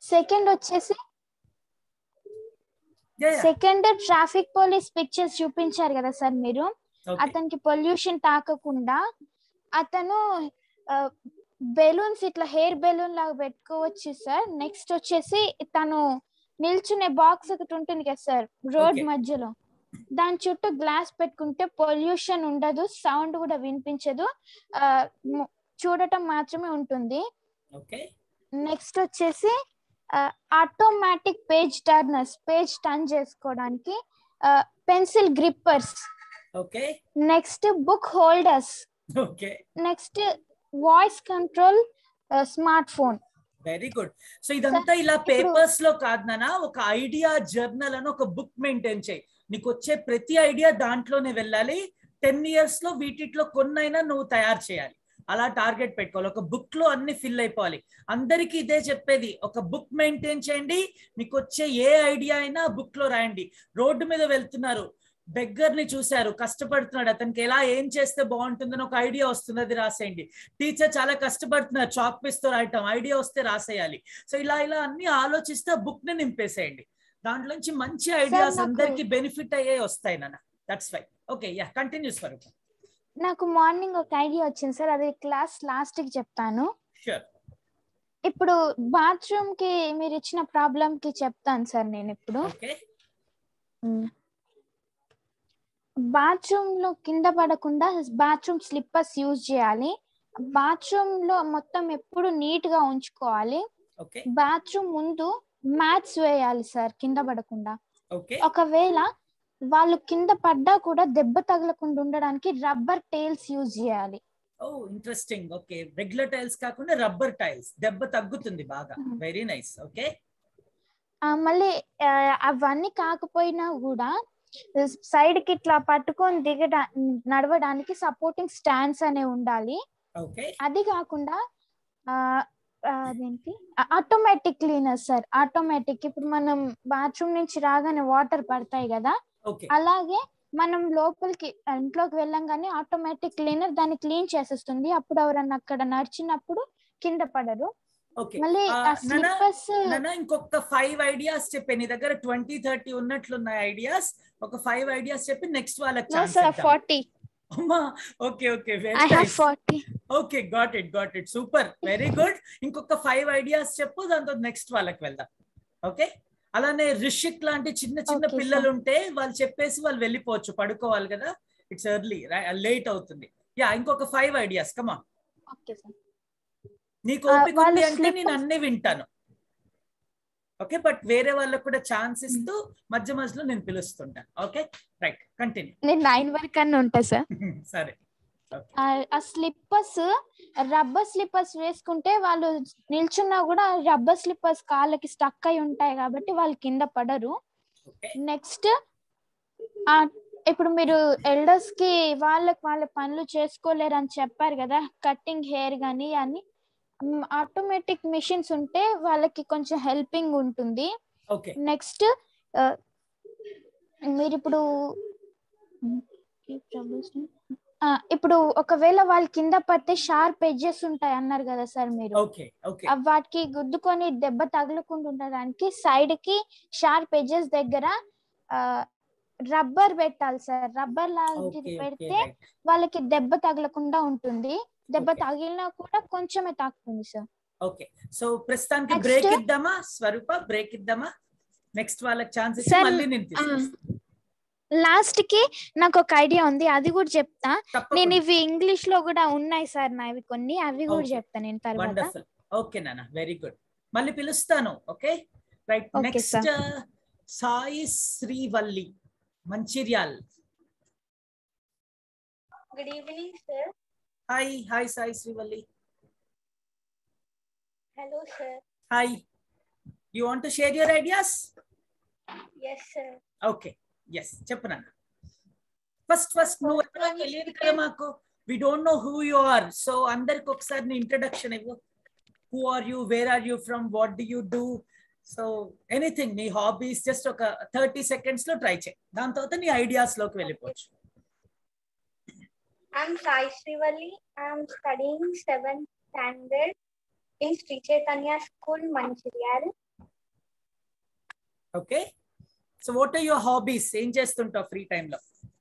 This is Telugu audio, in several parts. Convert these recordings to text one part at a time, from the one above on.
సెకండ్ వచ్చేసి సెకండ్ ట్రాఫిక్ పోలీస్ పిక్చర్స్ చూపించారు కదా సార్ మీరు అతనికి పొల్యూషన్ తాకకుండా అతను బెలూన్స్ ఇట్లా హెయిర్ బెలూన్ లాగా పెట్టుకోవచ్చు సార్ నెక్స్ట్ వచ్చేసి తను నిల్చునే బాక్స్ ఒకటి ఉంటుంది కదా సార్ రోడ్ Okay. మధ్యలో దాని చుట్టూ గ్లాస్ పెట్టుకుంటే పొల్యూషన్ ఉండదు సౌండ్ కూడా వినిపించదు ఆ, ము- చూడటం మాత్రమే ఉంటుంది ఓకే నెక్స్ట్ వచ్చేసి automatic page turners page turn చేసుకోవడానికి pencil grippers okay next book holders okay next voice control smartphone very good so ఇదంతా ఇలా ఇప్పుడు- పేపర్స్ లో కాదు నాన్న ఒక ఐడియా జర్నల్ అని ఒక బుక్ మెయింటైన్ చేయి నీకు వచ్చే ప్రతి ఐడియా దాంట్లోనే వెళ్ళాలి టెన్ ఇయర్స్ లో వీటిలో కొన్నైనా నువ్వు తయారు చేయాలి అలా టార్గెట్ పెట్టుకోవాలి ఒక బుక్ లో అన్ని ఫిల్ అయిపోవాలి అందరికీ ఇదే చెప్పేది ఒక బుక్ మెయింటైన్ చేయండి మీకు వచ్చే ఏ ఐడియా అయినా బుక్ లో రాయండి రోడ్డు మీద వెళ్తున్నారు బెగ్గర్ ని చూశారు కష్టపడుతున్నాడు అతనికి ఎలా ఏం చేస్తే బాగుంటుందని ఒక ఐడియా వస్తుంది అది రాసేయండి టీచర్ చాలా కష్టపడుతున్నారు చాక్ పీస్ తో రాయటం ఐడియా వస్తే రాసేయాలి సో ఇలా ఇలా అన్ని ఆలోచిస్తే బుక్ ని నింపేసేయండి దాంట్లో నుంచి మంచి ఐడియాస్ నాకు- అందరికి బెనిఫిట్ అయ్యే వస్తాయి నాన్న that's fine okay yeah continue Swaroop నాకు మార్నింగ్ ఒక ఐడియా వచ్చింది సార్ అది క్లాస్ లాస్ట్ కి చెప్తాను షూర్ ఇప్పుడు బాత్రూమ్ కి మీరు ఇచ్చిన ప్రాబ్లం కి చెప్తాను సార్ నేను ఇప్పుడు ఓకే బాత్రూమ్ లో కింద పడకుండా బాత్రూమ్ స్లిప్పర్స్ యూజ్ చేయాలి బాత్రూమ్ లో మొత్తం ఎప్పుడు నీట్ గా ఉంచుకోవాలి ఓకే బాత్రూమ్ ముందు మ్యాట్స్ వేయాలి సార్ కింద పడకుండా ఓకే ఒకవేళ వాళ్ళు కింద పడ్డా కూడా దెబ్బ తగలకుండా ఉండడానికి రబ్బర్ టైల్స్ యూజ్ చేయాలి oh interesting okay regular tiles కాకుండా రబ్బర్ టైల్స్ దెబ్బ తగ్గుతుంది బాగా Mhm. వెరీ నైస్ ఓకే ఆ, మళ్ళీ ఆ, అవన్నీ కాకపోయినా కూడా సైడ్ కి ఇట్లా పట్టుకొని దిగడా నడవడానికి సపోర్టింగ్ స్టాండ్స్ అనే ఉండాలి ఓకే అది కాకుండా ఆ ఆ, అదేంటి ఆటోమేటిక్ క్లీనర్ సార్ ఆటోమేటిక్ ఇప్పుడు మనం బాత్రూమ్ నుంచి రాగానే వాటర్ పడతాయి కదా ఓకే అలాగే మనం లోపలికి ఇంట్లోకి వెళ్ళంగానే ఆటోమేటిక్ క్లీనర్ దాన్ని క్లీన్ చేసేస్తుంది అప్పుడు ఎవరన్నా అక్కడ నడిచినప్పుడు కింద పడరు ఓకే మళ్ళీ ఆ, ఆ నాన్న, స్లిప్పర్స్ నాన్న ఇంకొక ఫైవ్ ఐడియాస్ చెప్పే నీ దగ్గర ట్వంటీ థర్టీ ఉన్నట్లున్నాయి ఐడియాస్ ఒక ఫైవ్ ఐడియాస్ చెప్పి నెక్స్ట్ వాళ్ళకి నో ఛాన్స్ సార్ ఫార్టీ అమ్మా okay okay I very have nice forty okay got it got it super very good ఇంకొక ఫైవ్ ఐడియాస్ చెప్పు దాంతో నెక్స్ట్ వాళ్ళకి వెళ్దాం ఓకే అలానే రిషిక్ లాంటి చిన్న చిన్న Okay, పిల్లలు ఉంటే వాళ్ళు చెప్పేసి వాళ్ళు వెళ్ళిపోవచ్చు పడుకోవాలి కదా ఇట్స్ ఎర్లీ లేట్ అవుతుంది యా ఇంకొక ఫైవ్ ఐడియాస్ కమా ఓకే సార్ నీకు ఆ, ఓపిక వాళ్ళు ఉంది అంటే నేను slippers- అన్ని వింటాను ఓకే బట్ వేరే వాళ్ళకు కూడా ఛాన్స్ ఇస్తూ మధ్య మధ్యలో నేను పిలుస్తుంటాను ఓకే రైట్ కంటిన్యూ నేను నైన్ వరకు అన్న ఉంటా సార్ సరే ఆ స్లిప్పర్స్ రబ్బర్ స్లిప్పర్స్ వేసుకుంటే వాళ్ళు నిల్చున్నా కూడా రబ్బర్ స్లిప్పర్స్ కాళ్ళకి స్టక్ అయి ఉంటాయి కాబట్టి వాళ్ళు కింద పడరు ఓకే నెక్స్ట్ ఇప్పుడు మీరు ఎల్డర్స్ కి వాళ్ళకి వాళ్ళ పనులు చేసుకోలేరు అని చెప్పారు కదా కట్టింగ్ హెయిర్ కానీ అని ఆటోమేటిక్ మిషన్స్ ఉంటే వాళ్ళకి కొంచెం హెల్పింగ్ ఉంటుంది ఓకే నెక్స్ట్ మీరు ఇప్పుడు ఆ, ఇప్పుడు ఒకవేళ వాళ్ళు కింద పడితే షార్ప్ ఎడ్జెస్ ఉంటాయి అన్నారు కదా సార్ మీరు ఓకే ఓకే అవి వాటికి గుద్దుకొని దెబ్బ తగలకుండా ఉండడానికి సైడ్ కి షార్ప్ ఎడ్జెస్ దగ్గర రబ్బర్ పెట్టాలి సార్ రబ్బర్ లాంటిది ఓకే ఓకే పెడితే రైట్ వాళ్ళకి దెబ్బ తగలకుండా ఉంటుంది దెబ్బ Okay. తగిలినా కూడా కొంచెమే తాకుతుంది సార్ ఓకే సో ప్రస్తుతానికి Next. బ్రేక్ ఇద్దామా స్వరూప బ్రేక్ ఇద్దామా నెక్స్ట్ వాళ్ళకి ఛాన్స్ ఇచ్చి Sir, మళ్ళీ నేను తీసుకొస్తా. లాస్ట్ కి నాకు ఒక ఐడియా ఉంది అది కూడా చెప్తా నేను తప్పకుండా ఇవి ఇంగ్లీష్ లో కూడా ఉన్నాయి సార్ నావి కొన్ని అవి కూడా Okay. చెప్తా నేను తర్వాత వండర్ఫుల్ ఓకే నాన్న వెరీ గుడ్ మళ్ళీ పిలుస్తాను okay right Okay, next Sai Srivalli Mancherial Good evening, sir. Hi hi Sai Srivalli Hello, sir. Hi you want to share your ideas Yes, sir. Okay yes చెప్పు నాన్న ఫస్ట్ ఫస్ట్ నువ్వు First ఎవరో one తెలియదు is- కదా మాకు we don't know who you are so అందరికి ఒకసారి నీ ఇంట్రడక్షన్ ఇవ్వు who are you where are you from what do you do so anything నీ హాబీస్ జస్ట్ ఒక థర్టీ సెకండ్స్ లో ట్రై చేయి దాని తర్వాత నీ ఐడియాస్ లోకి వెళ్ళిపోవచ్చు I'm Sai Srivalli. I'm studying seventh standard in Sri Chaitanya School, Mancherial. Okay so what are your hobbies ఏం చేస్తుంటావు ఫ్రీ టైంలో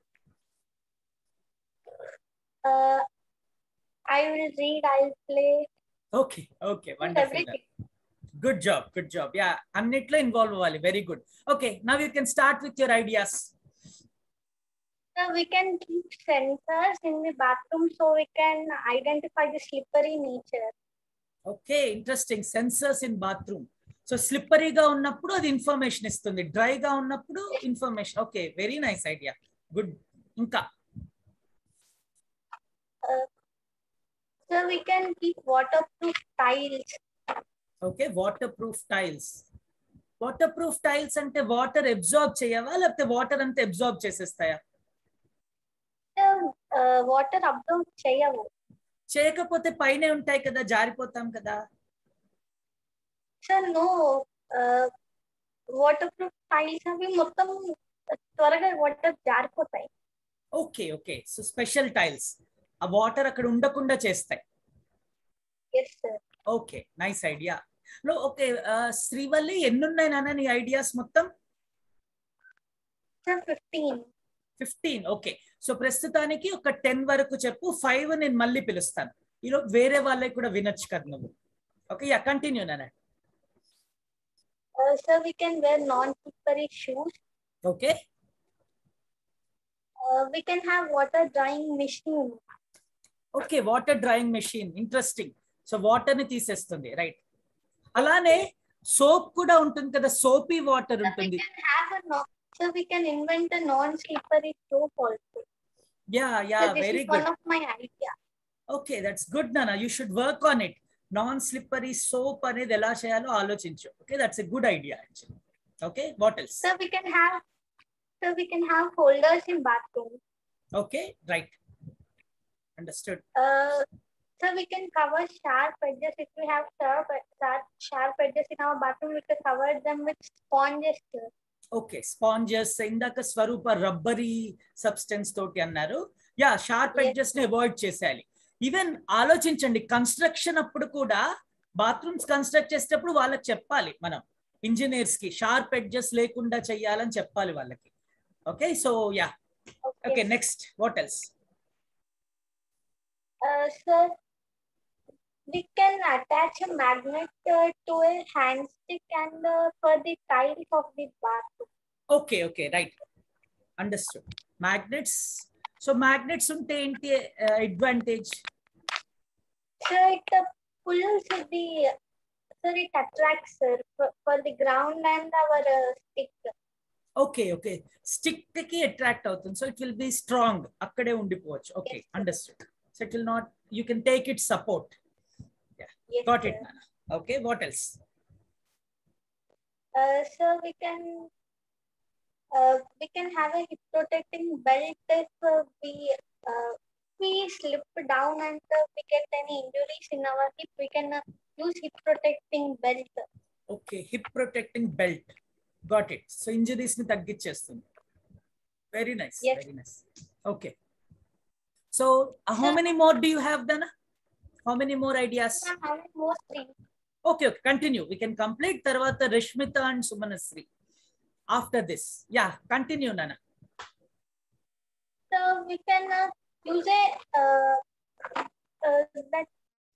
Uh, I will read, I will play, okay okay wonderful everything. Good job good job ya అన్నిట్లో ఇన్వాల్వ్ అవ్వాలి very good okay now you can start with your ideas So we can keep sensors in the bathroom so we can identify the slippery nature. Okay interesting sensors in bathroom so స్లిప్పరీగా ఉన్నప్పుడు అది ఇన్ఫర్మేషన్ ఇస్తుంది డ్రైగా ఉన్నప్పుడు information okay very nice idea good ఇంకా So we can keep waterproof tiles. Okay waterproof tiles waterproof tiles అంటే వాటర్ అబ్జార్బ్ చేయవా లేకపోతే వాటర్ అంతా అబ్జార్బ్ చేసేస్తాయా So, uh, water absorb cheyavu. చేయకపోతే పైనే ఉంటాయి కదా జారిపోతాం కదా So no, uh, waterproof tiles అవి మొత్తం త్వరగా వాటర్ జారిపోతాయి okay okay so special tiles ఆ వాటర్ అక్కడ ఉండకుండా చేస్తాయి yes sir okay nice idea లో ఓకే శ్రీవల్లి ఎన్నున్నాయి నాన్న నీ ఐడియాస్ మొత్తం sir fifteen fifteen okay so ప్రస్తుతానికి ఒక టెన్ వరకు చెప్పు ఫైవ్ నేను మళ్ళీ పిలుస్తాను ఈరోజు వేరే వాళ్ళకి కూడా వినొచ్చు కదా నువ్వు ఓకే యా కంటిన్యూ నాన్న sir we can wear non slippery shoes okay we can have water drawing machine okay water drawing machine interesting so water ని తీసేస్తుంది రైట్ అలానే సోప్ కూడా ఉంటుంది కదా సోపీ వాటర్ we ఉంటుంది can have a no so we can invent a non-slippery soap also. Ya ya so this very is good one of my idea. Okay that's good నానా you should work on it non slippery soap అనేది ఎలా చేయాలో ఆలోచించు okay that's a good idea actually okay what else So we can have so we can have holders in bathroom. Okay right understood Uh, so we can cover sharp edges if we have sharp sharp, sharp edges in our bathroom. We can cover them with sponges. sir. Okay sponges ఇందాక స్వరూప రబ్బరీ సబ్స్టెన్స్ తోటి అన్నారు యా షార్ప్ Yes. ఎడ్జెస్ ని అవాయిడ్ చేసేయాలి ఈవెన్ ఆలోచించండి కన్స్ట్రక్షన్ అప్పుడు కూడా బాత్రూమ్స్ కన్స్ట్రక్ట్ చేసేటప్పుడు వాళ్ళకి చెప్పాలి మనం ఇంజనీర్స్ కి షార్ప్ ఎడ్జెస్ లేకుండా చెయ్యాలని చెప్పాలి వాళ్ళకి okay so ya Okay. Okay next what else Uh, sir, we can attach a magnet uh, to a hand stick and uh, for the tiles of the bathroom. Okay okay right understood magnets so magnets ఉంటే ఏంటి advantage So it uh, pulls the, sir, it attracts sir for, for the ground and our uh, stick. Okay okay stick కి అట్రాక్ట్ అవుతుంది so it will be strong అక్కడే ఉండిపోవచ్చు okay Yes, sir. Understood so it will not you can take it support Yes, got sir. It okay what else Uh, so we can uh, we can have a hip protecting belt if uh, we uh, we slip down and uh, we get any injuries in our hip. We can uh, use hip protecting belt. Okay hip protecting belt got it so injuries ని తగ్గించేస్తుంది very nice Yes. Very nice okay so how Sir. Many more do you have than how many more ideas We can have more things. Okay okay continue we can complete తర్వాత Rashmita and Sumanashri after this ya continue నాన్న So we can uh, use a uh, uh, that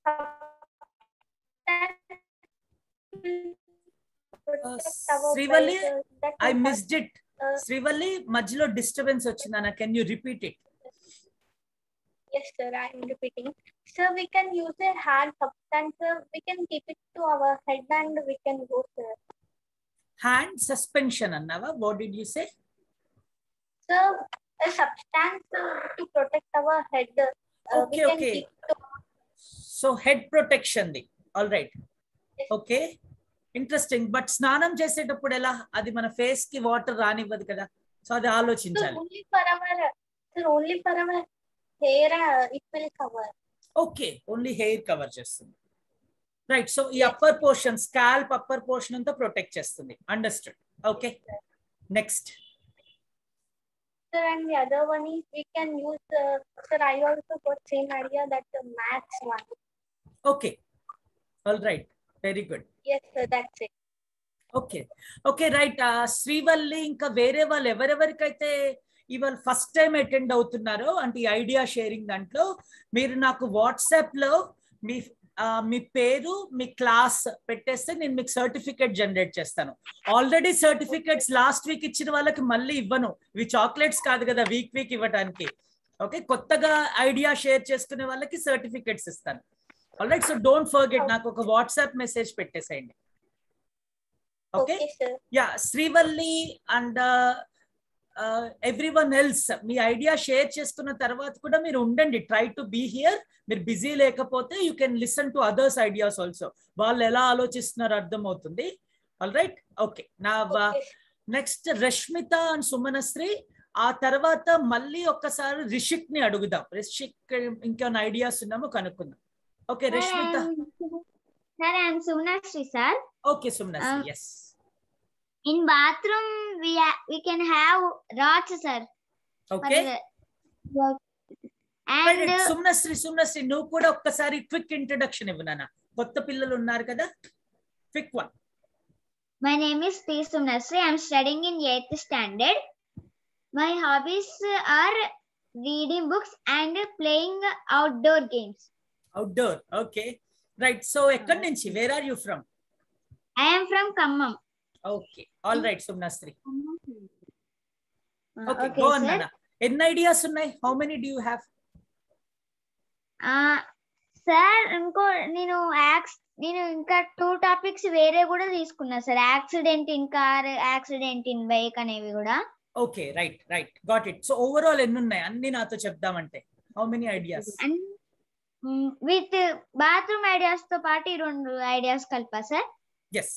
that will protect our Srivalli, belt, uh, that I will missed it uh, Srivalli మధ్యలో డిస్టర్బెన్స్ వచ్చిందన్న can you repeat it Yes, sir, I am repeating. Sir, we can use a hard substance. Sir. We can keep it to our head and we can go, sir. Hand suspension అన్నావా what did you say Sir, a substance uh, to protect our head. Uh, Okay, we can okay. keep to so head protection the all right Yes. Okay interesting but స్నానం చేసేటప్పుడు ఎలా అది మన ఫేస్ కి వాటర్ రానివ్వదు కదా సో అది so ఆలోచించాలి only for our sir, only for our hair uh, it will cover. Okay only hair cover చేస్తుంది రైట్ సో ఈ upper portion scalp upper portion అంతా ప్రొటెక్ట్ చేస్తుంది understood okay next Sir, and the other one is we can use. Uh, sir, I also got same idea that the maths one. Okay all right very good Yes, sir, that's it. Okay okay right Srivalli ఇంకా వేరే వాళ్ళు ఎవరెవరికైతే ఇవాళ ఫస్ట్ టైం అటెండ్ అవుతున్నారో అంటే ఈ ఐడియా షేరింగ్ దాంట్లో మీరు నాకు వాట్సాప్ లో మీ ఆ, మీ పేరు మీ క్లాస్ పెట్టేస్తే నేను మీకు సర్టిఫికేట్ జనరేట్ చేస్తాను ఆల్రెడీ సర్టిఫికేట్స్ లాస్ట్ వీక్ ఇచ్చిన వాళ్ళకి మళ్ళీ ఇవ్వను ఇవి చాక్లెట్స్ కాదు కదా వీక్ వీక్ ఇవ్వడానికి ఓకే కొత్తగా ఐడియా షేర్ చేసుకునే వాళ్ళకి సర్టిఫికేట్స్ ఇస్తాను all right so don't forget నాకు ఒక వాట్సాప్ మెసేజ్ పెట్టేసేయండి okay Okay, sir. Ya Srivalli and everyone else మీ ఐడియా షేర్ చేసుకున్న తర్వాత కూడా మీరు ఉండండి ట్రై టు బీ హియర్ మీరు బిజీ లేకపోతే you can listen to others ideas also వాళ్ళు ఎలా ఆలోచిస్తున్నారో అర్థమవుతుంది ఆల్ రైట్ ఓకే నా Okay, next Rashmita and Sumanashri ఆ తర్వాత మళ్ళీ ఒక్కసారి రిషిక్ ని అడుగుదాం రిషిక్ ఇంకేమైనా ఐడియాస్ ఉన్నామో కనుక్కుందాం okay Rashmita Sir, I am Sunashri, sir. Okay Sumanashri Ah. Yes In bathroom, we ha- we can have rods, sir. for okay the work. And uh, Sumnashri Sumnashri నువ్వు కూడా ఒక్కసారి క్విక్ ఇంట్రడక్షన్ ఇవ్వు నాన్న కొత్త పిల్లలు ఉన్నారు కదా quick one my name is P. Sunashri. I am studying in 8th standard. My hobbies are reading books and playing outdoor games. Outdoor okay right so ఎక్కడి నుంచి where are you from I am from Kammam. Okay all right Sumnashri Uh, okay okay, go sir. నాన్న ఎన్ని ఐడియాస్ ఉన్నాయి how many do you have sir ఇంకో నేను యాక్స్ నేను ఇంకా టూ టాపిక్స్ వేరే కూడా తీసుకున్నా sir accident in car accident in bike అనేవి కూడా okay right right got it so overall ఎన్ని ఉన్నాయి అన్ని నాతో చెప్దామంటే how many ideas and with bathroom ideas తో పాటు ఈ రెండు ఐడియాస్ కలిపా sir yes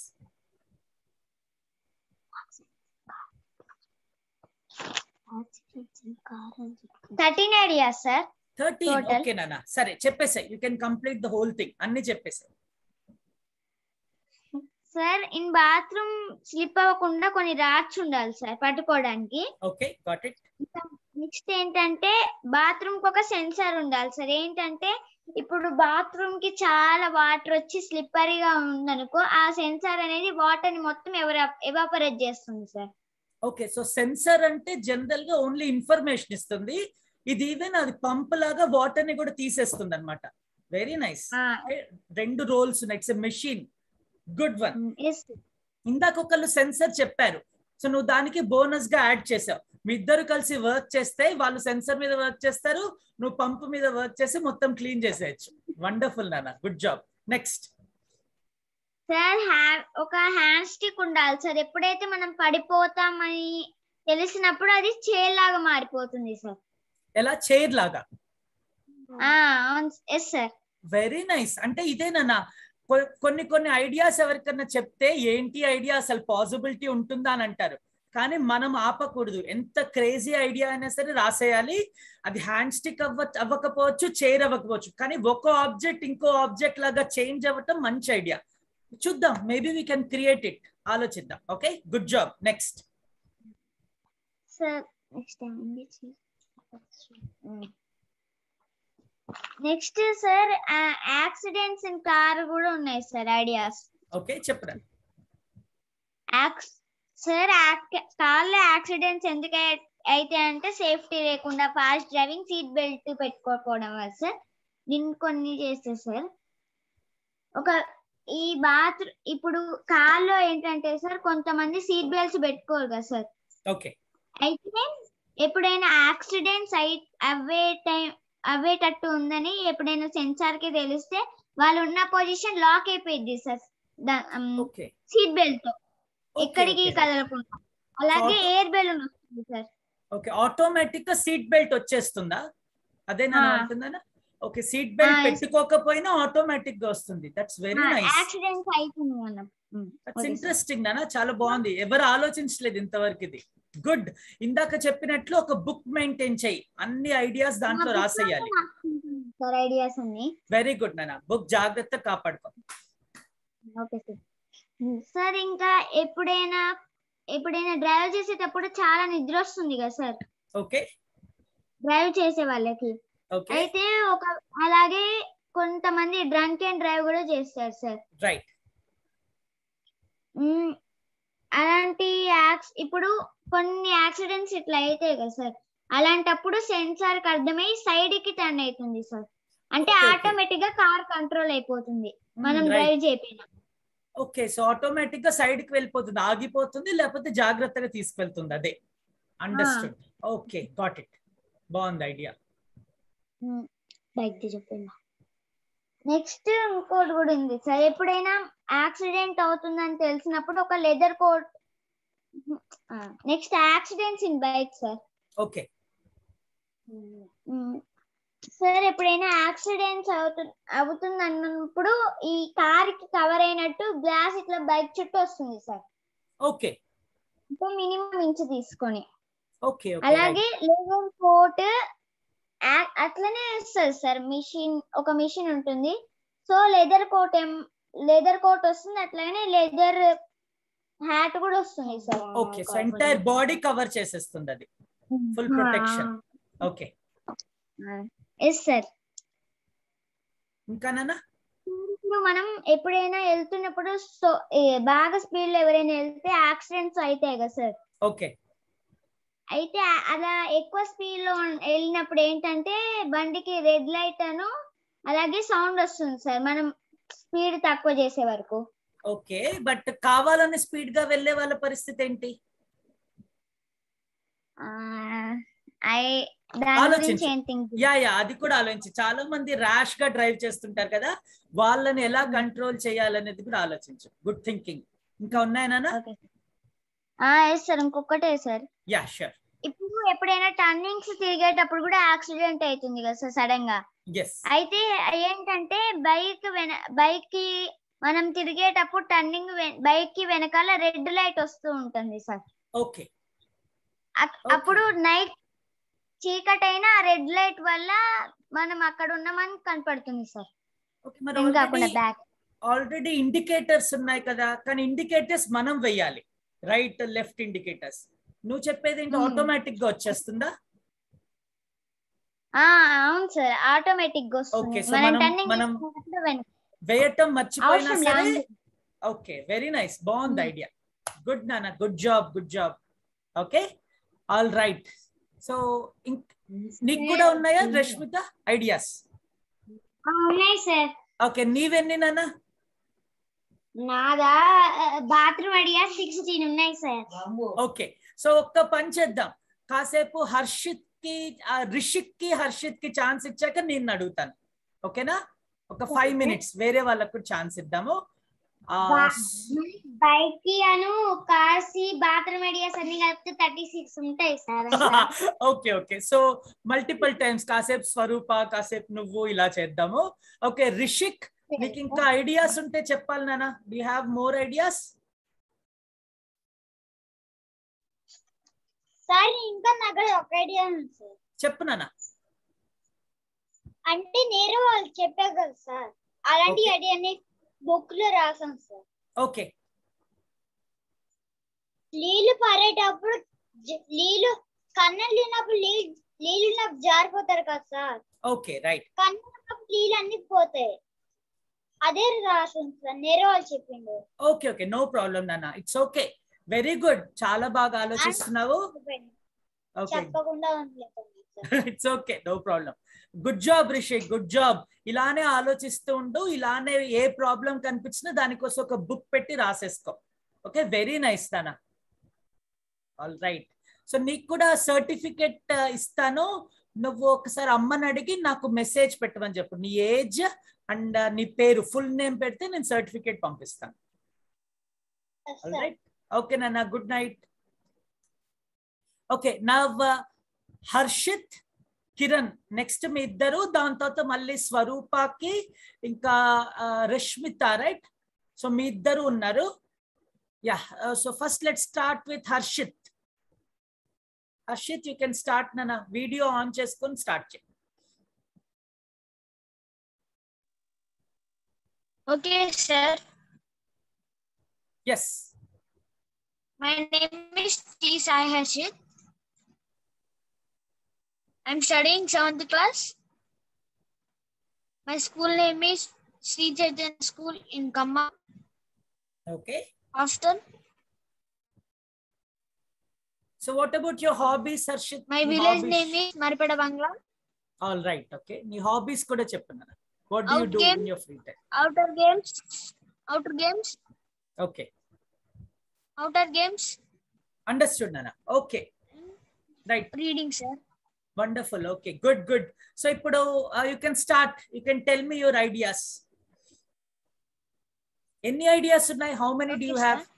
thirteen ideas sir thirteen Total. Okay నాన్న సరే చెప్పేసాయి you can complete the whole thing అన్ని చెప్పేసాయి సార్ ఇన్ బాత్రూమ్ స్లిప్ అవ్వకుండా కొన్ని రాడ్స్ ఉండాలి సార్ పట్టుకోవడానికి ఓకే గాట్ ఇట్ నెక్స్ట్ ఏంటంటే బాత్రూమ్ కి ఒక సెన్సార్ ఉండాలి సార్ ఏంటంటే ఇప్పుడు బాత్రూమ్ కి చాలా వాటర్ వచ్చి స్లిప్పరీగా ఉందనుకో ఆ సెన్సార్ అనేది వాటర్ ని మొత్తం ఎవాపరేట్ చేస్తుంది సార్ ఓకే సో సెన్సర్ అంటే జనరల్ గా ఓన్లీ ఇన్ఫర్మేషన్ ఇస్తుంది ఇది ఈవెన్ అది పంప్ లాగా వాటర్ ని కూడా తీసేస్తుంది అనమాట వెరీ నైస్ రెండు rolls next machine good one yes ఇందాక ఒకళ్ళు సెన్సర్ చెప్పారు సో నువ్వు దానికి బోనస్ గా యాడ్ చేసావు మీ ఇద్దరు కలిసి వర్క్ చేస్తే వాళ్ళు సెన్సర్ మీద వర్క్ చేస్తారు నువ్వు పంప్ మీద వర్క్ చేసి మొత్తం క్లీన్ చేసేయచ్చు వండర్ఫుల్ నాన్న గుడ్ జాబ్ నెక్స్ట్ సార్ హ్యా- ఒక హ్యాండ్ స్టిక్ ఉండాలి సార్ ఎప్పుడైతే మనం పడిపోతామని తెలిసినప్పుడు అది చైర్ లాగా మారిపోతుంది సార్ ఎలా చైర్ లాగా ఎస్ సార్ వెరీ నైస్ అంటే ఇదేనా కొ- కొన్ని కొన్ని ఐడియాస్ ఎవరికన్నా చెప్తే ఏంటి ఐడియా అసలు పాసిబిలిటీ ఉంటుందా అని అంటారు కానీ మనం ఆపకూడదు ఎంత క్రేజీ ఐడియా అయినా సరే రాసేయాలి అది హ్యాండ్ స్టిక్ అవ్వ అవ్వకపోవచ్చు చైర్ అవ్వకపోవచ్చు కానీ ఒక ఆబ్జెక్ట్ ఇంకో ఆబ్జెక్ట్ లాగా చేంజ్ అవ్వటం మంచి ఐడియా చూద్దాం maybe we can create it ఆలోచిద్దాం okay good job next sir next next sir accidents in car కూడా ఉన్నాయి సార్ ఐడియాస్ ఓకే చెప్పరా సార్ కార్ లో యాక్సిడెంట్స్ ఎందుకు అయి- అయితే అంటే సేఫ్టీ లేకుండా ఫాస్ట్ డ్రైవింగ్ సీట్ బెల్ట్ పెట్టుకోకపోవడం వల్ల సార్ దీన్ని కొన్ని చేస్తే సార్ ఒక ఈ బాత్ ఇప్పుడు కార్ లో ఏంటంటే సార్ కొంతమంది సీట్ బెల్ట్స్ పెట్టుకోరు కదా సార్ ఓకే అయితే ఎప్పుడైనా యాక్సిడెంట్స్ అయి అవే టైం అవ్వేటట్టు ఉందని ఎప్పుడైనా సెన్సార్ కి తెలిస్తే వాళ్ళు ఉన్న పొజిషన్ లాక్ అయిపోయింది సార్ ఓకే సీట్ బెల్ట్ తో ఎక్కడికి కదలకుండా అలాగే Auto- ఎయిర్ బెలూన్ వస్తుంది సార్ ఓకే ఆటోమేటిక్ గా సీట్ బెల్ట్ వచ్చేస్తుందా అదే నేను ఆ. అంటుందా ఓకే సీట్ బెల్ట్ ఆ, yes. పెట్టుకోకపోయినా ఆటోమేటిక్ గా వస్తుంది దట్స్ వెరీ నైస్ యాక్సిడెంట్స్ అవుతుంది మనం దట్స్ okay, sir. ఇంట్రెస్టింగ్ నానా చాలా బాగుంది ఎవరు ఆలోచించలేదు ఇంతవరకు ఇది గుడ్ ఇందాక చెప్పినట్లు ఒక బుక్ మెయింటైన్ చేయి అన్ని ఐడియాస్ దాంట్లో రాసేయాలి సార్ ఐడియాస్ అన్ని వెరీ గుడ్ నాన్న బుక్ జాగ్రత్త కాపాడుకో ఓకే సార్ సార్ ఇంకా ఎప్పుడైనా ఎప్పుడైనా డ్రైవ్ చేసేటప్పుడు చాలా నిద్ర వస్తుంది కదా సార్ ఓకే డ్రైవ్ చేసే వాళ్ళకి ఓకే అయితే ఒక అలాగే కొంతమంది డ్రంక్ అండ్ డ్రైవ్ కూడా చేస్తారు సార్ రైట్ మ్మ్, యాక్స్ ఇప్పుడు కొన్ని యాక్సిడెంట్స్ ఇట్లా అవుతాయి కదా సార్ అలాంటప్పుడు సెన్సార్ కి అర్థమై సైడ్ కి టర్న్ అవుతుంది సార్ అంటే Okay, okay. ఆటోమేటిక్ గా కార్ కంట్రోల్ అయిపోతుంది మనం రైట్ డ్రైవ్ చేయకపోయినా ఓకే సో ఆటోమేటిక్ గా సైడ్ కి వెళ్ళిపోతుంది ఆగిపోతుంది లేకపోతే జాగ్రత్తగా తీసుకెళ్తుంది అదే అండర్స్టూడ్ ఓకే గాట్ ఇట్ బాగుంది ఐడియా బైక్ చెప్పండి నెక్స్ట్ ఇంకోటి కూడా ఉంది సార్ ఎప్పుడైనా యాక్సిడెంట్ అవుతుందని తెలిసినప్పుడు ఒక leather coat next accidents in bike sir okay sir ఎప్పుడైనా యాక్సిడెంట్స్ అవుతు అవుతుంది అన్నప్పుడు ఈ కార్ కి కవర్ అయినట్టు గ్లాస్ ఇట్లా బైక్ చుట్టూ వస్తుంది sir okay so minimum inch తీసుకొని ఓకే అలాగే లెవెల్ కోట్ అట్లనే వస్తుంది సార్ మిషన్ ఒక మిషన్ ఉంటుంది సో లెదర్ కోట్ ఏం లెదర్ కోట్ వస్తుంది అట్లానే లెదర్ హ్యాట్ కూడా వస్తుంది sir okay so entire body cover చేసేస్తుంది అది full protection. Okay yes sir ఇంకా నాన్న ఇప్పుడు మనం ఎప్పుడైనా వెళ్తున్నప్పుడు సో ఏ, బాగా స్పీడ్ లో ఎవరైనా వెళ్తే యాక్సిడెంట్స్ అవుతాయి కదా సార్ ఓకే అయితే ఆ- అలా ఎక్కువ స్పీడ్ లో ఉన్- వెళ్ళినప్పుడు ఏంటంటే బండికి రెడ్ లైట్ అను అలాగే సౌండ్ వస్తుంది సార్ మనం స్పీడ్ తక్కువ చేసే వరకు ఓకే బట్ కావాలని స్పీడ్ గా వెళ్ళే వాళ్ళ పరిస్థితి ఏంటి ఐ దాని ఆలోచించు. గురించి ఏం థింక్ యా యా అది కూడా ఆలోచించి చాలా మంది ర్యాష్ గా డ్రైవ్ చేస్తుంటారు కదా వాళ్ళని ఎలా కంట్రోల్ చేయాలనేది కూడా ఆలోచించు గుడ్ థింకింగ్ ఇంకా ఉన్నాయా నాన్న ఓకే ఎస్ సార్ ఇంకొకటే సార్ యా షూర్ ఇప్పుడు ఎప్పుడైనా టర్నింగ్స్ తిరిగేటప్పుడు కూడా యాక్సిడెంట్ అవుతుంది కదా సార్ సడన్ గా ఎస్ అయితే ఏంటంటే బైక్ వెన బైక్ కి మనం తిరిగేటప్పుడు టర్నింగ్ బైక్ కి వెనకాల రెడ్ లైట్ వస్తూ ఉంటుంది సార్ ఓకే అక్- అప్పుడు నైట్ చీకటి అయినా రెడ్ లైట్ వల్ల మనం అక్కడ ఉన్నామని కనపడుతుంది సార్ ఓకే మరి ఫ్రంట్ కాకుండా already- బ్యాక్ ఆల్రెడీ ఇండికేటర్స్ ఉన్నాయి కదా కానీ ఇండికేటర్స్ మనం వెయ్యాలి రైట్ లెఫ్ట్ ఇండికేటర్స్ నువ్వు చెప్పేది ఏంటి Hmm. ఆటోమేటిక్ గా వచ్చేస్తుందా ఆ అవును సార్ ఆటోమేటిక్ గా వస్తుంది Okay, so మనం మనం- టర్నింగ్ మనం వేయటం మర్చిపోయినా అవసరం సరే లేదు ఓకే వెరీ నైస్ బాగుంది Hmm. ఐడియా గుడ్ నాన్న good job good job okay all right so నీకు కూడా ఉన్నాయా రష్మిత ఐడియాస్ ఆ, ఉన్నాయి సార్ ఓకే నీవెన్ని నాన్న నాదా బాత్రూమ్ అడిగా సిక్స్టీన్ ఉన్నాయి సార్ ఓకే సో ఒక్క పని చేద్దాం కాసేపు హర్షిత్ కి ఆ, రిషిక్ కి హర్షిత్ కి ఛాన్స్ ఇచ్చాక నేను అడుగుతాను ఓకేనా ఒక ఫైవ్ మినిట్స్ వేరే వాళ్ళకు ఛాన్స్ ఇద్దాము ఆ, బైక్ కి అను కార్సి బాత్రూమ్ ఐడియాస్ అన్ని కలిపితే థర్టీ సిక్స్ ఉంటాయి sir okay okay so multiple times కాసేపు స్వరూప కాసేపు నువ్వు ఇలా చేద్దాము ఓకే రిషిక్ నీకు ఇంకా ఐడియాస్ ఉంటే చెప్పాలి నాన్న do have more ideas sir ఇంకా నాకు ఒక ఐడియా ఉంది సార్ చెప్పు నాన్న అంటే నేను వాళ్ళు చెప్పారు కదా సార్ అలాంటి Okay. ఐడియాని బుక్ లో రాసాం సార్ ఓకే నీళ్లు పారేటప్పుడు జ- నీళ్లు కన్నం లేనప్పుడు నీళ్ళు నీళ్ళు నాకు జారిపోతారు కదా సార్ ఓకే రైట్ కన్నం ఉన్నప్పుడు నీళ్ళు అన్ని పోతాయి అదే రాసింది సార్ నేరే వాళ్ళు చెప్పిండు ఓకే ఓకే నో ప్రాబ్లం నాన్న ఇట్స్ ఓకే వెరీ గుడ్ చాలా బాగా ఆలోచిస్తున్నావు ఓకే చెప్పకుండా ఉంది it's okay no problem good job Rishik good job ఇలానే ఆలోచిస్తూ ఉండు ఇలానే ఏ ప్రాబ్లం కనిపించినా దానికోసం ఒక బుక్ పెట్టి రాసేసుకో ఓకే వెరీ నైస్ నాన్న ఆల్ రైట్ సో నీకు కూడా సర్టిఫికెట్ ఇస్తాను నువ్వు ఒకసారి అమ్మని అడిగి నాకు మెసేజ్ పెట్టమని చెప్పు నీ ఏజ్ అండ్ నీ పేరు ఫుల్ నేమ్ పెడితే నేను సర్టిఫికెట్ పంపిస్తాను ఆల్ రైట్ ఓకే నాన్న good night okay now Harshit Kiran next మీ ఇద్దరు దాని తర్వాత మళ్ళీ స్వరూపకి ఇంకా ఆ, రష్మిత రైట్ సో మీ ఇద్దరు ఉన్నారు yeah so first let start with Harshit Harshit you can start నాన్న వీడియో ఆన్ చేసుకొని స్టార్ట్ చేయి Okay, sir. Yes My name is T. Sai Harshit. I'm studying seventh class. My school name is Sri Chaitanya School in Kamma, ఓకే Austin. So what about your hobbies Harshit my village name is Maripeda Bangla all right okay నీ హాబీస్ కూడా చెప్పండి what do you Out do game. In your free time outer games outer games okay outer games understood నాన్న okay right reading sir wonderful okay good good so ఇప్పుడు you can start you can tell me your ideas ఎన్ని ఐడియాస్ ఉన్నాయి how many do you Okay, have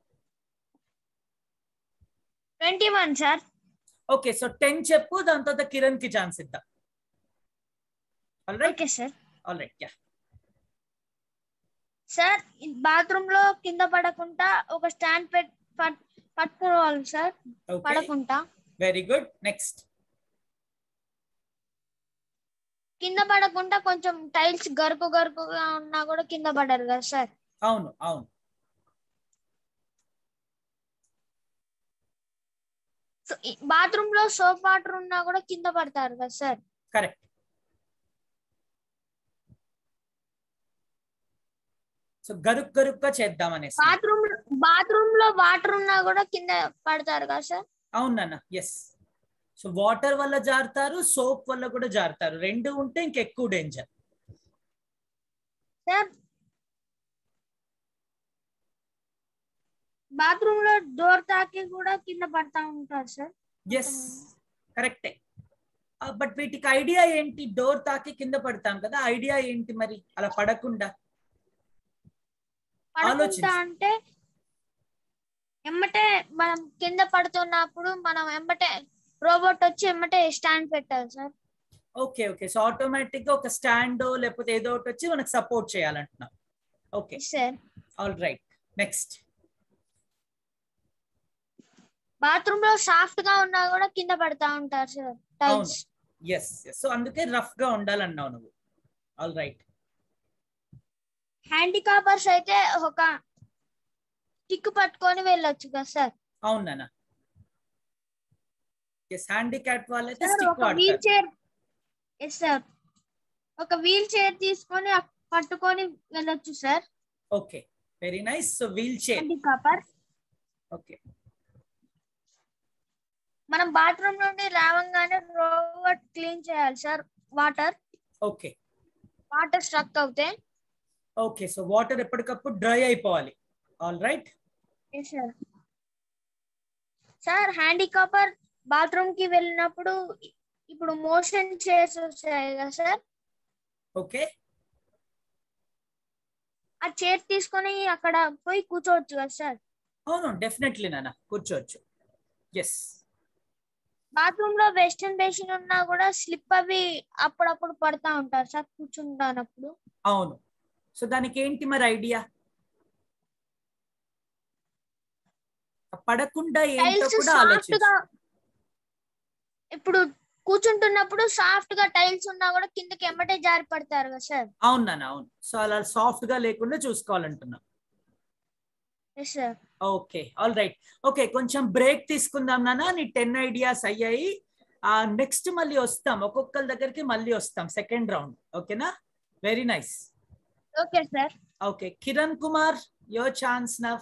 twenty one sir okay so ten చెప్పు దాని తర్వాత కిరణ్ కి ఛాన్స్ ఇద్దాం all right okay sir all right yeah sir bathroom లో కింద పడకుండా ఒక స్టాండ్ పెట్ పట్- పట్టుకోవాలి సార్ ఓకే పడకుండా వెరీ గుడ్ నెక్స్ట్ కింద పడకుండా కొంచెం టైల్స్ గరుకు గరుకుగా ఉన్నా కూడా కింద పడరు కదా సార్ అవును అవును బాత్రూమ్ లో సోప్ వాటర్ ఉన్నా కూడా కింద పడతారు కదా సార్ కరెక్ట్ సో గరుక్ గరుక్గా చేద్దాం అనేసి బాత్రూమ్ బాత్రూమ్ లో వాటర్ ఉన్నా కూడా కింద పడతారు కదా సార్ అవునన్న ఎస్ సో వాటర్ వల్ల జారుతారు సోప్ వల్ల కూడా జారుతారు రెండు ఉంటే ఇంకెక్కువ డేంజర్ సార్ బాత్రూమ్ లో డోర్ తాకి కూడా కింద పడతా ఉంటారు సార్ ఎస్ కరెక్టే బట్ వీటికి ఐడియా ఏంటి డోర్ తాకి కింద పడతాం కదా ఐడియా ఏంటి మరి అలా పడకుండా పడకుండా ఆలోచించు. అంటే ఎమ్మటే మనం కింద పడుతున్నప్పుడు మనం ఎమ్మటే రోబోట్ వచ్చి ఎమ్మటే స్టాండ్ పెట్టాలి sir okay okay so automatic గా ఒక స్టాండ్ లేకపోతే ఏదో ఒకటి వచ్చి మనకు సపోర్ట్ చేయాలంటున్నాం okay sir all right next bathroom లో సాఫ్ట్ గా ఉన్నా కూడా కింద పడతా ఉంటారు సార్ టైల్స్ ఎస్ సో అందుకే రఫ్ గా ఉండాలన్నావు నువ్వు ఆల్ రైట్ హ్యాండికాపర్స్ అయితే ఒక స్టిక్ పట్టుకొని వెళ్ళొచ్చు కదా సార్ అవునా ఎస్ హ్యాండిక్యాప్ వాళ్ళైతే సార్ స్టిక్ ఒక వీల్ వాడతారు చైర్ ఎస్ సార్ ఒక వీల్ చైర్ తీసుకొని అక్- పట్టుకొని వెళ్ళొచ్చు sir okay very nice so wheel chair handicapper okay మనం బాత్రూమ్ నుండి రావంగానే రోబోట్ క్లీన్ చేయాలి sir water okay water struck అవుతే ఓకే సో వాటర్ ఎప్పటికప్పుడు డ్రై అయిపోవాలి all right yes sir sir handicapper bathroom కి వెళ్ళినప్పుడు ఇ- ఇప్పుడు మోషన్ చైర్స్ వస్తాయి కదా సార్ ఓకే ఆ చైర్ తీసుకొని అక్కడ పోయి కూర్చోవచ్చు కదా సార్ అవును డెఫినెట్లీ నాన్న కూర్చోవచ్చు ఎస్ బాత్రూమ్ లో వెస్టర్న్ బేసిన్ ఉన్నా కూడా స్లిప్ అవి అప్పుడప్పుడు పడతా ఉంటారు సార్ కూర్చుంటానప్పుడు అవును సో దానికి ఏంటి మరి ఐడియా పడకుండా ఏంటో టైల్స్ కూడా సాఫ్ట్ ఆలోచించు గా ఇప్పుడు కూర్చుంటున్నప్పుడు సాఫ్ట్ గా టైల్స్ ఉన్నా కూడా కిందకి ఎమ్మటే జారి పడతారు కదా సార్ అవును నాన్న అవును సో అలా సాఫ్ట్ గా లేకుండా చూసుకోవాలంటున్నా yes sir okay all right okay కొంచెం బ్రేక్ తీసుకుందాం నాన్న నీ టెన్ ఐడియాస్ అయ్యాయి ఆ నెక్స్ట్ మళ్ళీ వస్తాం ఒక్కొక్కరి దగ్గరికి మళ్ళీ వస్తాం సెకండ్ రౌండ్ ఓకేనా very nice okay sir okay Kiran Kumar your chance now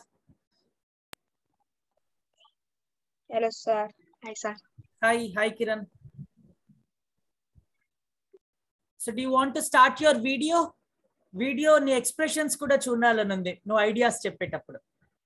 Hello, sir. Hi, sir. Hi hi Kiran so do want to start your video video నీ ఎక్స్ప్రెషన్స్ కూడా చూడాలని ఉంది నువ్వు ఐడియాస్ చెప్పేటప్పుడు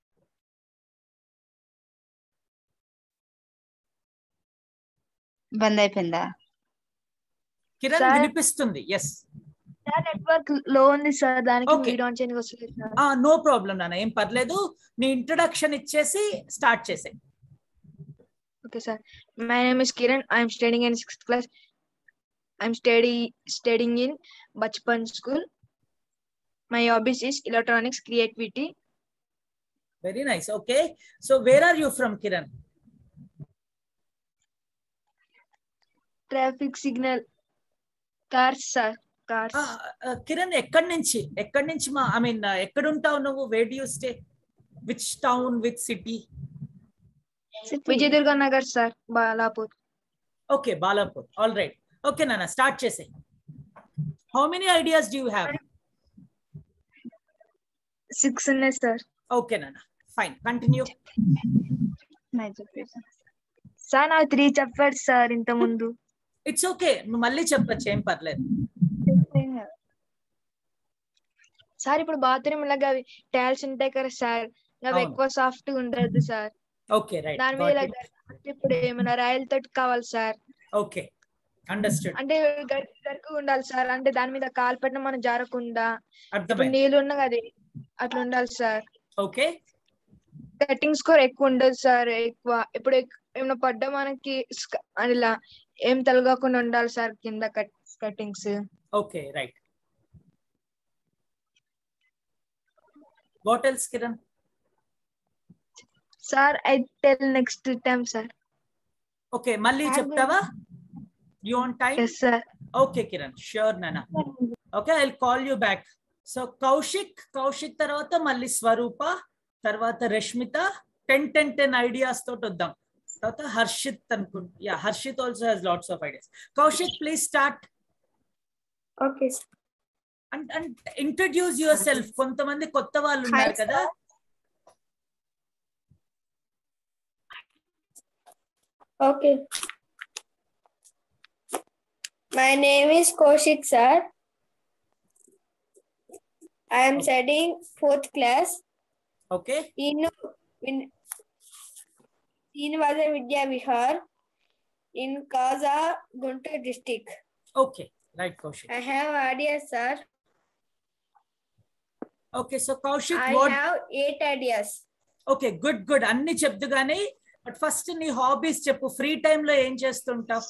బంద్ అయిపోయిందా కిరణ్ Sir. వినిపిస్తుంది ఎస్ సార్ నెట్వర్క్ లో ఉంది సార్ దానికి Okay. వీడియో ఆన్ చేయడానికి వస్తుంది సార్ నో ప్రాబ్లం నాన్న ఏం పర్లేదు నీ ఇంట్రడక్షన్ ఇచ్చేసి స్టార్ట్ చేసే okay sir my name is Kiran I'm studying in sixth class I'm study studying in Bachpan school my hobbies is electronics creativity very nice okay so where are you from Kiran traffic signal cars sir cars Kiran ఎక్కడి నుంచి ఎక్కడి నుంచి మా ఐ మీన్ ఎక్కడ ఉంటావు నువ్వు where you stay which town which city Vijayadurga Nagar sir Balapur okay Balapur all right okay నాన్న స్టార్ట్ చేసే how many ideas do have six ఉన్నాయి సార్ ఓకే నాన్న ఫైన్ కంటిన్యూ సార్ నాకు త్రీ చెప్పాడు సార్ ఇంత ముందు ఇట్స్ ఓకే నువ్వు మళ్ళీ చెప్పచ్చు ఏం పర్లేదు సార్ ఇప్పుడు బాత్రూమ్ లాగా అవి టైల్స్ ఉంటాయి కదా సార్ అవి అవును. ఎక్కువ సాఫ్ట్ గా ఉండదు సార్ ఓకే రైట్ దాని మీద ఇలా గర్- ఇప్పుడు ఏమైనా రాయల తోటి కావాలి సార్ ఓకే అండర్స్టూడ్ అంటే గర్- గరుకు ఉండాలి సార్ అంటే దాని మీద కాలు పెట్టిన మనం జారకుండా ఇప్పుడు అర్థమైంది నీళ్ళు ఉన్న అది అట్లా ఉండాలి సార్ ఓకే కటింగ్ స్కోర్ ఎక్కువ ఉండదు సార్ ఎక్కువ ఇప్పుడు ఎక్- ఏమైనా పడ్డా మనకి స్క- ఇలా ఏం తలగకుండా ఉండాలి సార్ కింద cut cuttings okay right what else Kiran sir I tell next time sir okay మళ్ళీ చెప్తావా you on time yes sir okay Kiran sure నానా okay I call you back so Kaushik Kaushik తర్వాత మళ్ళీ స్వరూప తర్వాత Rashmita ten ten ten ideas తోటి వద్దాం తర్వాత హర్షిత్ అనుకుంటా yeah Harshit also has lots of ideas Kaushik please start Okay. And and introduce yourself కొంతమంది కొత్త వాళ్ళు ఉన్నారు Hi, కదా Okay. My name is Koshik sir. I am studying fourth class okay in in Srinivasa Vidya Vihar in Kaza, Guntur district. Okay right Kaushik I have ideas, sir. Okay so Kaushik I what have eight ideas. Okay good good అన్ని చెప్దు కానీ బట్ ఫస్ట్ నీ హాబీస్ చెప్పు ఫ్రీ టైమ్ లో ఏం చేస్తుంటావు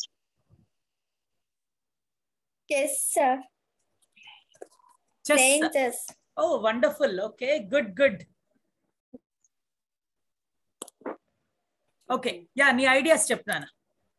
Yes, sir. Playing chess chess. Oh wonderful okay good good okay yeah నీ ఐడియాస్ చెప్తున్నాను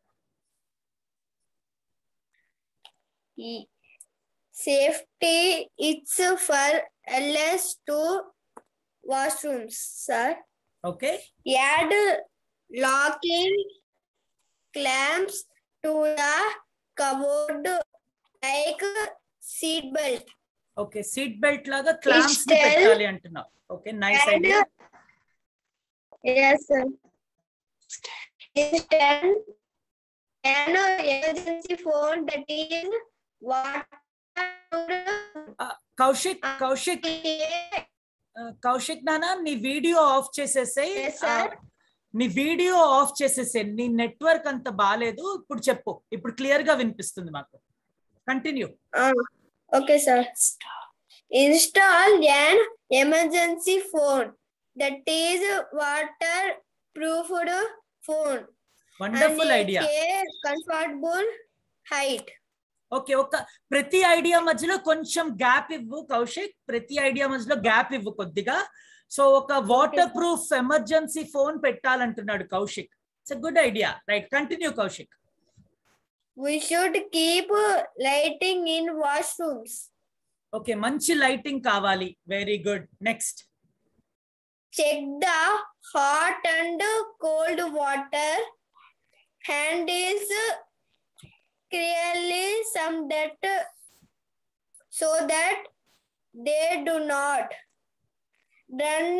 E- Safety it's for LS to washrooms, sir. Okay Add locking clamps to the cupboard like seat belt. Okay seat belt లాగా క్లాంప్స్ ని Instead- పెట్టాలి అంటున్నావు okay nice And- idea Yes, sir. Instead, an emergency phone that is water. Kaushik Kaushik ఆ, కౌశిక్ నానా నీ వీడియో ఆఫ్ చేసేసాయి Yes, sir. నీ వీడియో ఆఫ్ చేసేసాయి నీ నెట్వర్క్ అంత బాగాలేదు ఇప్పుడు చెప్పు ఇప్పుడు క్లియర్ గా వినిపిస్తుంది మాకు continue Uh, okay, sir. Install an emergency phone that is waterproofed phone wonderful and idea a comfortable height. Okay ఒక ప్రతి ఐడియా మధ్యలో కొంచెం గ్యాప్ ఇవ్వు కౌశిక్ ప్రతి ఐడియా మధ్యలో గ్యాప్ ఇవ్వు కొద్దిగా సో ఒక వాటర్ ప్రూఫ్ ఎమర్జెన్సీ ఫోన్ పెట్టాలంటున్నాడు Kaushik it's good idea right continue Kaushik We should keep lighting in washrooms. Okay మంచి లైటింగ్ కావాలి very good next Check the hot and cold water handles clearly some that so that they do not run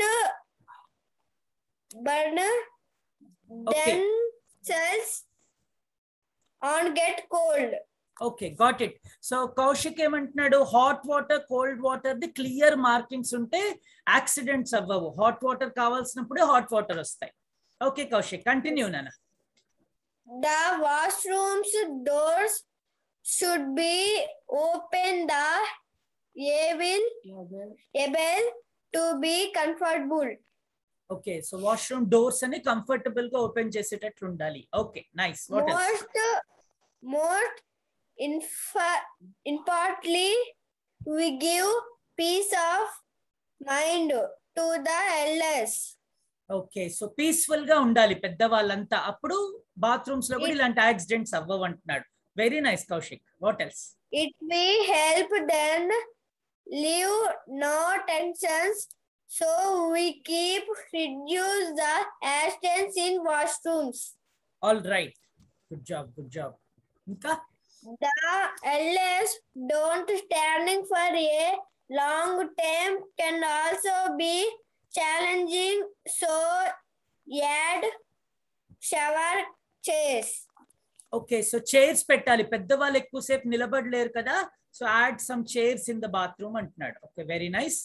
burn Okay. themselves or get cold. Okay got it so Kaushik ఏమంటున్నాడు hot water cold water the clear markings ఉంటే యాక్సిడెంట్స్ అవ్వవు హాట్ వాటర్ కావాల్సినప్పుడే హాట్ వాటర్ వస్తాయి ఓకే కౌశిక్ కంటిన్యూ నాన్న The washrooms doors should be open the able, able to be comfortable. Okay so washroom doors అని కంఫర్టబుల్ గా ఓపెన్ చేసేటట్లు ఉండాలి okay nice what Most, most infa- importantly, we give peace of mind to the elders. Okay so peaceful గా ఉండాలి పెద్దవాళ్ళంతా అప్పుడు బాత్రూమ్స్ లో కూడా ఇలాంటి యాక్సిడెంట్స్ అవ్వవు అంటున్నాడు very nice Kaushik what else It will help them leave no tensions. So we keep reduce the accidents in washrooms. All right good job good job ఇంకా The elders don't standing for a long time can also be challenging. So add shower chairs. Okay so chairs పెట్టాలి పెద్దవాళ్ళు ఎక్కువసేపు నిలబడలేరు కదా so add some chairs in the bathroom అంటున్నాడు okay very nice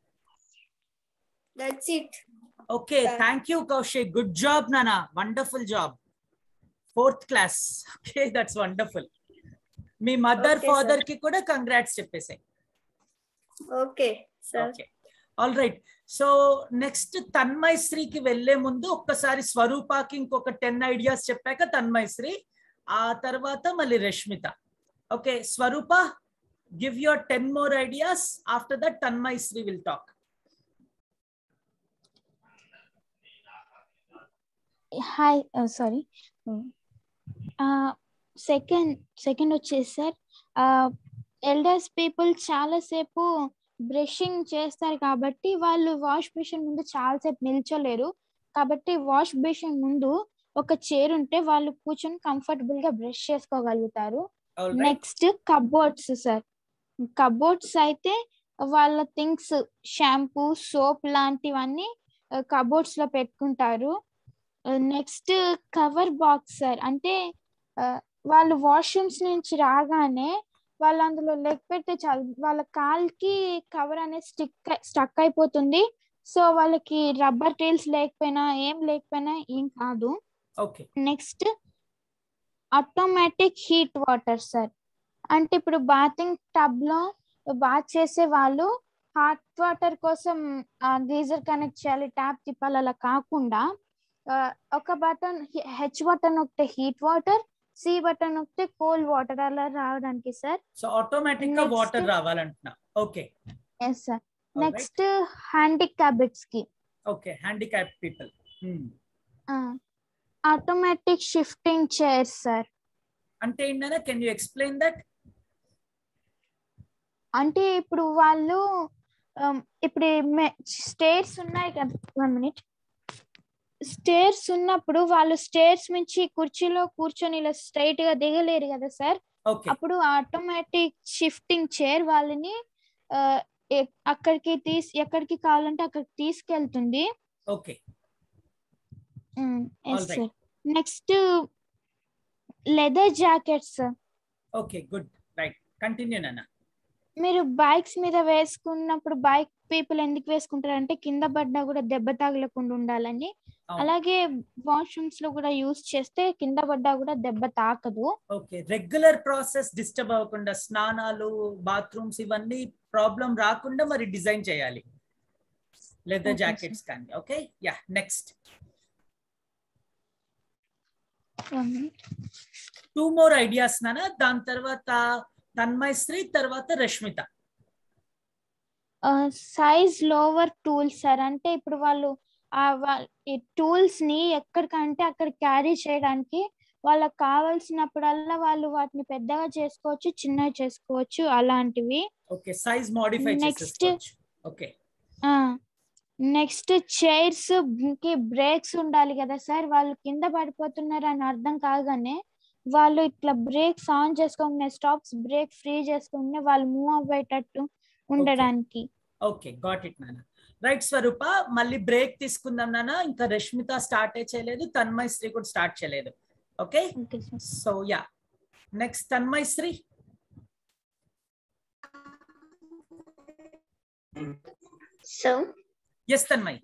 That's it. Okay thank you Kaushik good job నానా wonderful job fourth class okay that's wonderful మీ మదర్ Okay, sir. ఫాదర్ కి కూడా కంగ్రాట్స్ చెప్పేసాయి Okay, sir. Okay all right so next Tanmay శ్రీకి వెళ్లే ముందు ఒక్కసారి స్వరూపాకి ఇంకొక టెన్ ఐడియాస్ చెప్పాక తన్మయ్ శ్రీ ఆ తర్వాత మళ్ళీ Rashmita okay Swarupa give your ten more ideas after that Tanmay Shri will talk hi sorry second second వచ్చేసి సార్ ఎల్డర్స్ పీపుల్ చాలాసేపు బ్రషింగ్ చేస్తారు కాబట్టి వాళ్ళు వాష్ బేసిన్ ముందు చాలాసేపు నిల్చోలేరు కాబట్టి వాష్ బేసిన్ ముందు ఒక చైర్ ఉంటే వాళ్ళు కూర్చొని కంఫర్టబుల్ గా బ్రష్ చేసుకోగలుగుతారు all right next cupboards sir cupboards అయితే వాళ్ళ థింగ్స్ షాంపూ సోప్ లాంటివన్నీ కబోర్డ్స్ లో పెట్టుకుంటారు నెక్స్ట్ కవర్ బాక్స్ సార్ అంటే ఆ, వాళ్ళు వాష్రూమ్స్ నుంచి రాగానే వాళ్ళు అందులో లెగ్ పెడితే చాలు వాళ్ళ కాల్కి కవర్ అనేది స్టిక్ స్టక్ అయిపోతుంది సో వాళ్ళకి రబ్బర్ టైల్స్ లేకపోయినా ఏం లేకపోయినా ఏం కాదు okay next automatic heat water sir అంటే ఇప్పుడు బాతింగ్ టబ్ లో బాత్ చేసే వాళ్ళు హాట్ వాటర్ కోసం గీజర్ కనెక్ట్ చేయాలి ట్యాప్ తిప్పాలి అలా కాకుండా ఆ, ఒక బటన్ హెచ్ బటన్ నొక్కితే హీట్ వాటర్ సి బటన్ నొక్కితే కోల్డ్ వాటర్ అలా రావడానికి సార్ సో ఆటోమేటిక్ గా Next. వాటర్ రావాలంటున్నా ఓకే ఎస్ సార్ నెక్స్ట్ హ్యాండిక్యాబిట్స్ కి okay handicap people automatic shifting chairs sir అంటే ఏంటన్నా కెన్ యూ ఎక్స్ప్లెయిన్ దట్ అంటే ఇప్పుడు వాళ్ళు um, ఇప్పుడు స్టేర్స్ ఉన్నాయి కదా వన్ మినిట్ స్టేర్స్ ఉన్నప్పుడు వాళ్ళు స్టేర్స్ నుంచి కుర్చీలో కూర్చొని ఇలా స్ట్రైట్ గా దిగలేరు కదా సార్ ఓకే అప్పుడు ఆటోమేటిక్ షిఫ్టింగ్ చైర్ వాళ్ళని ఆ, ఎ- అక్కడికి తీసి ఎక్కడికి కావాలంటే అక్కడికి తీసుకెళ్తుంది okay yes Alright. Sir next leather jackets okay good right continue నాన్న మీరు బైక్స్ మీద వేసుకున్నప్పుడు బైక్ పీపుల్ ఎందుకు వేసుకుంటారు అంటే కింద పడ్డా కూడా దెబ్బ తగలకుండా ఉండాలని అవును. అలాగే వాష్రూమ్స్ లో కూడా యూస్ చేస్తే కింద పడ్డా కూడా దెబ్బ తాకదు ఓకే రెగ్యులర్ ప్రాసెస్ డిస్టర్బ్ అవ్వకుండా స్నానాలు బాత్రూమ్స్ ఇవన్నీ ప్రాబ్లం రాకుండా మరి డిజైన్ చేయాలి లెదర్ Okay, జాకెట్స్ కానీ okay yeah next two more ideas నాన్న దాని తర్వాత తన్మయ్ శ్రీ తర్వాత Rashmita size lower tools sir అంటే ఇప్పుడు వాళ్ళు ఆ వా- ఈ టూల్స్ ని ఎక్కడికంటే అక్కడ క్యారీ చేయడానికి వాళ్ళకి కావాల్సినప్పుడల్లా వాళ్ళు వాటిని పెద్దగా చేసుకోవచ్చు చిన్నగా చేసుకోవచ్చు అలాంటివి ఓకే సైజ్ మోడిఫై Next. చేసుకోవచ్చు ఓకే నెక్స్ట్ చైర్స్ కి బ్రేక్స్ ఉండాలి కదా సార్ వాళ్ళు కింద పడిపోతున్నారు అని అర్థం కాగానే వాళ్ళు ఇట్లా బ్రేక్స్ ఆన్ చేసుకోగానే స్టాప్స్ బ్రేక్ ఫ్రీ చేసుకోగానే వాళ్ళు మూవ్ అవ్వేటట్టు ఉండడానికి ఓకే గాట్ ఇట్ నాన్న రైట్ స్వరూప మళ్ళీ బ్రేక్ తీసుకుందాం నాన్న ఇంకా రష్మిత స్టార్ట్ చేయలేదు తన్మయ్ శ్రీ కూడా స్టార్ట్ చేయలేదు okay okay sir so yeah next Tanmay Sri So, yes Tanmay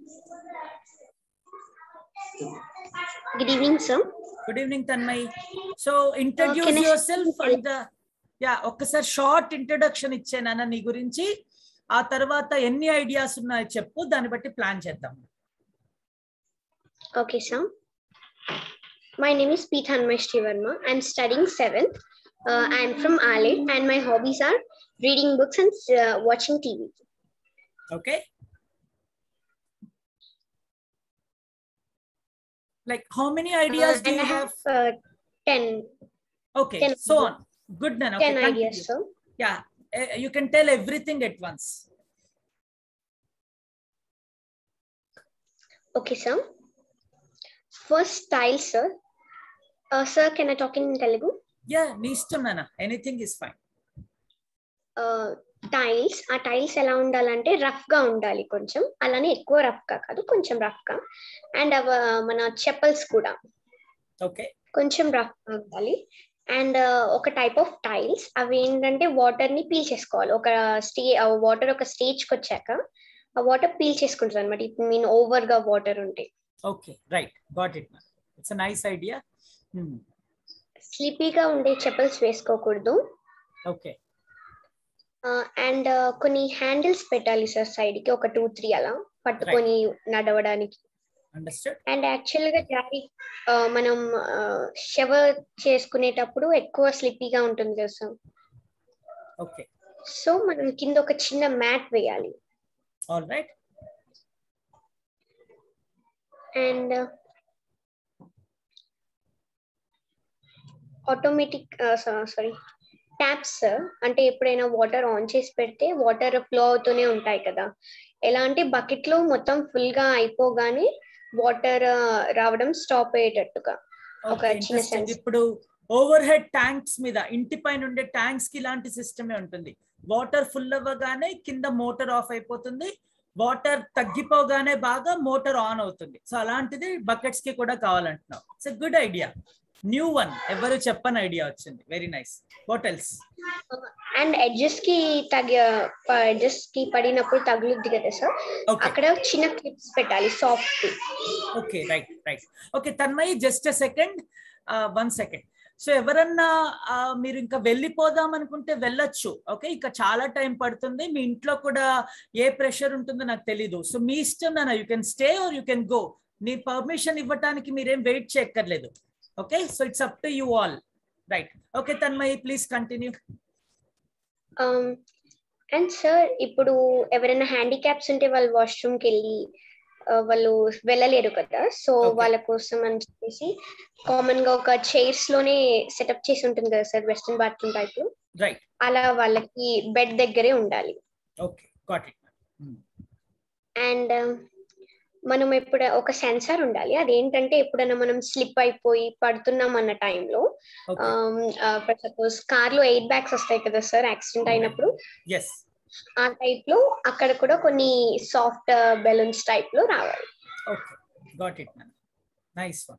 good evening, sir. Good evening Tanmay so introduce can I- yourself and yeah ఒక్కసారి షార్ట్ ఇంట్రడక్షన్ ఇచ్చానన్న నీ గురించి ఆ తర్వాత ఎన్ని ఐడియాస్ ఉన్నాయో చెప్పు దాన్ని బట్టి ప్లాన్ చేద్దాం Okay, sir. My name is Peethan Verma. I'm studying seventh. Uh, I'm from Alid, and my hobbies are reading books and uh, watching TV. Okay like how many ideas Uh, do and you I have have uh, 10, okay ten so on good none 10 ideas, sir. Yeah you can tell everything at once Okay, sir. First, style, sir. Uh, sir, can I talk in Telugu? Yeah నీ ఇష్టం నాన్న ఎనీథింగ్ ఇస్ ఫైన్ టైల్స్ ఆ టైల్స్ ఎలా ఉండాలంటే రఫ్ గా ఉండాలి కొంచెం అలానే ఎక్కువ రఫ్ గా కాదు కొంచెం రఫ్ గా అండ్ అవ మన చెప్పల్స్ కూడా ఓకే కొంచెం రఫ్ ఉండాలి అండ్ ఒక టైప్ ఆఫ్ టైల్స్ అవి ఏంటంటే వాటర్ ని పీల్ చేసుకోవాలి ఒక స్టే వాటర్ ఒక స్టేజ్ కి వచ్చాక ఆ వాటర్ పీల్ చేసుకుంటుంది అనమాట ఇప్పుడు మీన్ ఓవర్ గా వాటర్ ఉంటే okay right got it it's nice idea స్లీపీగా ఉండే చెప్పల్స్ వేసుకోకూడదు ఓకే అండ్ కొన్ని హ్యాండిల్స్ పెట్టాలి సార్ సైడ్ కి ఒక టూ త్రీ అలా పట్టుకొని నడవడానికి అండర్స్టాండ్ అండ్ యాక్చువల్ గా జారీ ఆ, మనం షవర్ చేసుకునేటప్పుడు ఎక్కువ స్లిప్పీగా ఉంటుంది కదా సార్ ఓకే సో మనం కింద ఒక చిన్న మ్యాట్ వేయాలి all right and automatic sorry taps అంటే ఎప్పుడైనా వాటర్ ఆన్ చేసి పెడితే వాటర్ ఫ్లో అవుతూనే ఉంటాయి కదా ఎలా అంటే బకెట్ లో మొత్తం ఫుల్ గా అయిపోగానే వాటర్ రావడం స్టాప్ అయ్యేటట్టుగా ఒక ఓకే చిన్న ఇంట్రెస్టింగ్ సెన్స్ ఇప్పుడు ఓవర్ హెడ్ ట్యాంక్స్ మీద ఇంటి పైన ఉండే ట్యాంక్స్ కి ఇలాంటి సిస్టమే ఉంటుంది వాటర్ ఫుల్ అవ్వగానే కింద మోటార్ ఆఫ్ అయిపోతుంది వాటర్ తగ్గిపోగానే బాగా మోటార్ ఆన్ అవుతుంది సో అలాంటిది బకెట్స్ కి కూడా కావాలంటున్నావు it's a good idea new one ఎవరు చెప్పని ఐడియా వచ్చింది very nice what else and edges కి తగ్గ ఎడ్జెస్ కి పడినప్పుడు తగులుద్ది కదా సార్ ఓకే అక్కడ చిన్న క్లిప్స్ పెట్టాలి soft okay right right okay Tanmayi just second one second so ఎవరన్నా ఆ, మీరు ఇంకా వెళ్ళిపోదాం అనుకుంటే వెళ్ళొచ్చు ఓకే ఇంకా చాలా టైం పడుతుంది మీ ఇంట్లో కూడా ఏ ప్రెషర్ ఉంటుందో నాకు తెలీదు సో మీ ఇష్టం నాన్న you can stay or you can go నీ పర్మిషన్ ఇవ్వటానికి మీరేం వెయిట్ చేయక్కర్లేదు okay so it's up to you all right okay Tanmayi please continue and sir ఇప్పుడు ఎవరైనా హ్యాండిక్యాప్స్ ఉంటే వాళ్ళు వాష్రూమ్ కి వెళ్ళి ఆ, వాళ్ళు వెళ్ళలేరు కదా సో Okay. వాళ్ళ కోసం అని చెప్పేసి కామన్ గా ఒక చైర్స్ లోనే సెటప్ చేసి ఉంటుంది కదా sir western bathroom type right అలా వాళ్ళకి బెడ్ దగ్గరే ఉండాలి ఓకే గాట్ ఇట్ అండ్ మనం ఎప్పుడు ఒక సెన్సార్ ఉండాలి అదేంటంటే ఎప్పుడైనా మనం స్లిప్ అయిపోయి పడుతున్నాం అన్న టైంలో ఓకే ఫర్ సపోజ్ కార్ లో ఎయిట్ బ్యాగ్స్ వస్తాయి కదా సార్ యాక్సిడెంట్ అయినప్పుడు ఎస్ ఆ టైప్ లో అక్కడ కూడా కొన్ని సాఫ్ట్ బెలూన్స్ టైప్ లో రావాలి Okay, got it, man. Nice one.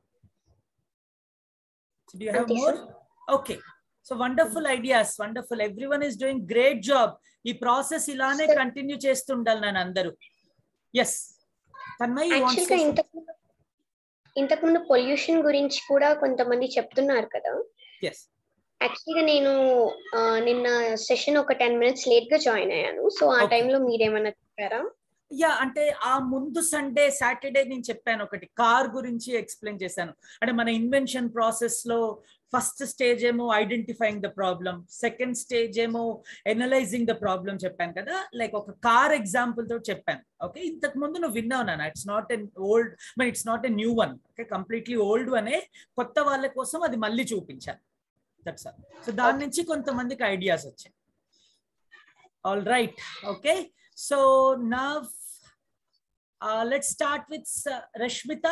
So do you have Okay, more? sir. Okay. So wonderful ideas, wonderful. Everyone is doing great job. ఈ ప్రాసెస్ ఇలానే Sir. కంటిన్యూ చేస్తుండాలి నన్ను అందరూ ఎస్ తన్మయ్ యాక్చువల్ గా ఇంతకు ఇంతకు ముందు పొల్యూషన్ గురించి కూడా కొంతమంది చెప్తున్నారు కదా ఎస్ యాక్చువల్ గా నేను ఆ, నిన్న సెషన్ ఒక టెన్ మినిట్స్ లేట్ గా జాయిన్ అయ్యాను సో ఆ Okay. టైంలో మీరేమన్నా చెప్పారా యా అంటే ఆ ముందు సండే సాటర్డే నేను చెప్పాను ఒకటి కార్ గురించి ఎక్స్ప్లెయిన్ చేశాను అంటే మన ఇన్వెన్షన్ ప్రాసెస్ లో ఫస్ట్ స్టేజ్ ఏమో identifying the problem second stage ఏమో ఎనలైజింగ్ ద ప్రాబ్లమ్ చెప్పాను కదా లైక్ ఒక కార్ ఎగ్జాంపుల్ తో చెప్పాను ఓకే ఇంతకు ముందు నువ్వు విన్నావు నాన్న ఇట్స్ నాట్ ఎన్ ఓల్డ్ మరి it's not a new one okay completely old అనే కొత్త వాళ్ళ కోసం అది మళ్ళీ చూపించాను దట్స్ ఆల్ సో దాని నుంచి కొంతమందికి ఐడియాస్ వచ్చాయి ఆల్ రైట్ ఓకే సో నా let start with Rashmita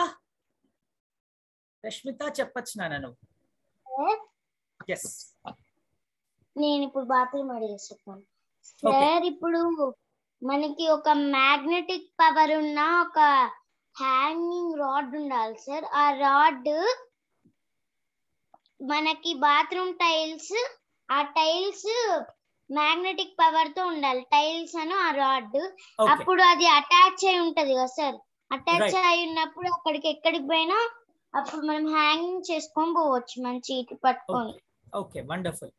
Rashmita చెప్పచ్చు నాన్న నువ్వు ఎస్ నేను ఇప్పుడు బాత్రూమ్ అడిగి చెప్తాను Okay. సార్ ఇప్పుడు మనకి ఒక మ్యాగ్నెటిక్ పవర్ ఉన్న ఒక హ్యాంగింగ్ రాడ్ ఉండాలి సార్ ఆ రాడ్ మనకి బాత్రూమ్ టైల్స్ ఆ టైల్స్ మ్యాగ్నెటిక్ పవర్ తో ఉండాలి టైల్స్ అను ఆ రాడ్ ఓకే అప్పుడు అది అటాచ్ అయి ఉంటది కదా సార్ అటాచ్ Right. అయి ఉన్నప్పుడు అక్కడికి ఎక్కడికి పోయినా అప్పుడు మనం హ్యాంగింగ్ చేసుకొని పోవచ్చు మంచి ఇటు పట్టుకొని ఓకే వండర్ఫుల్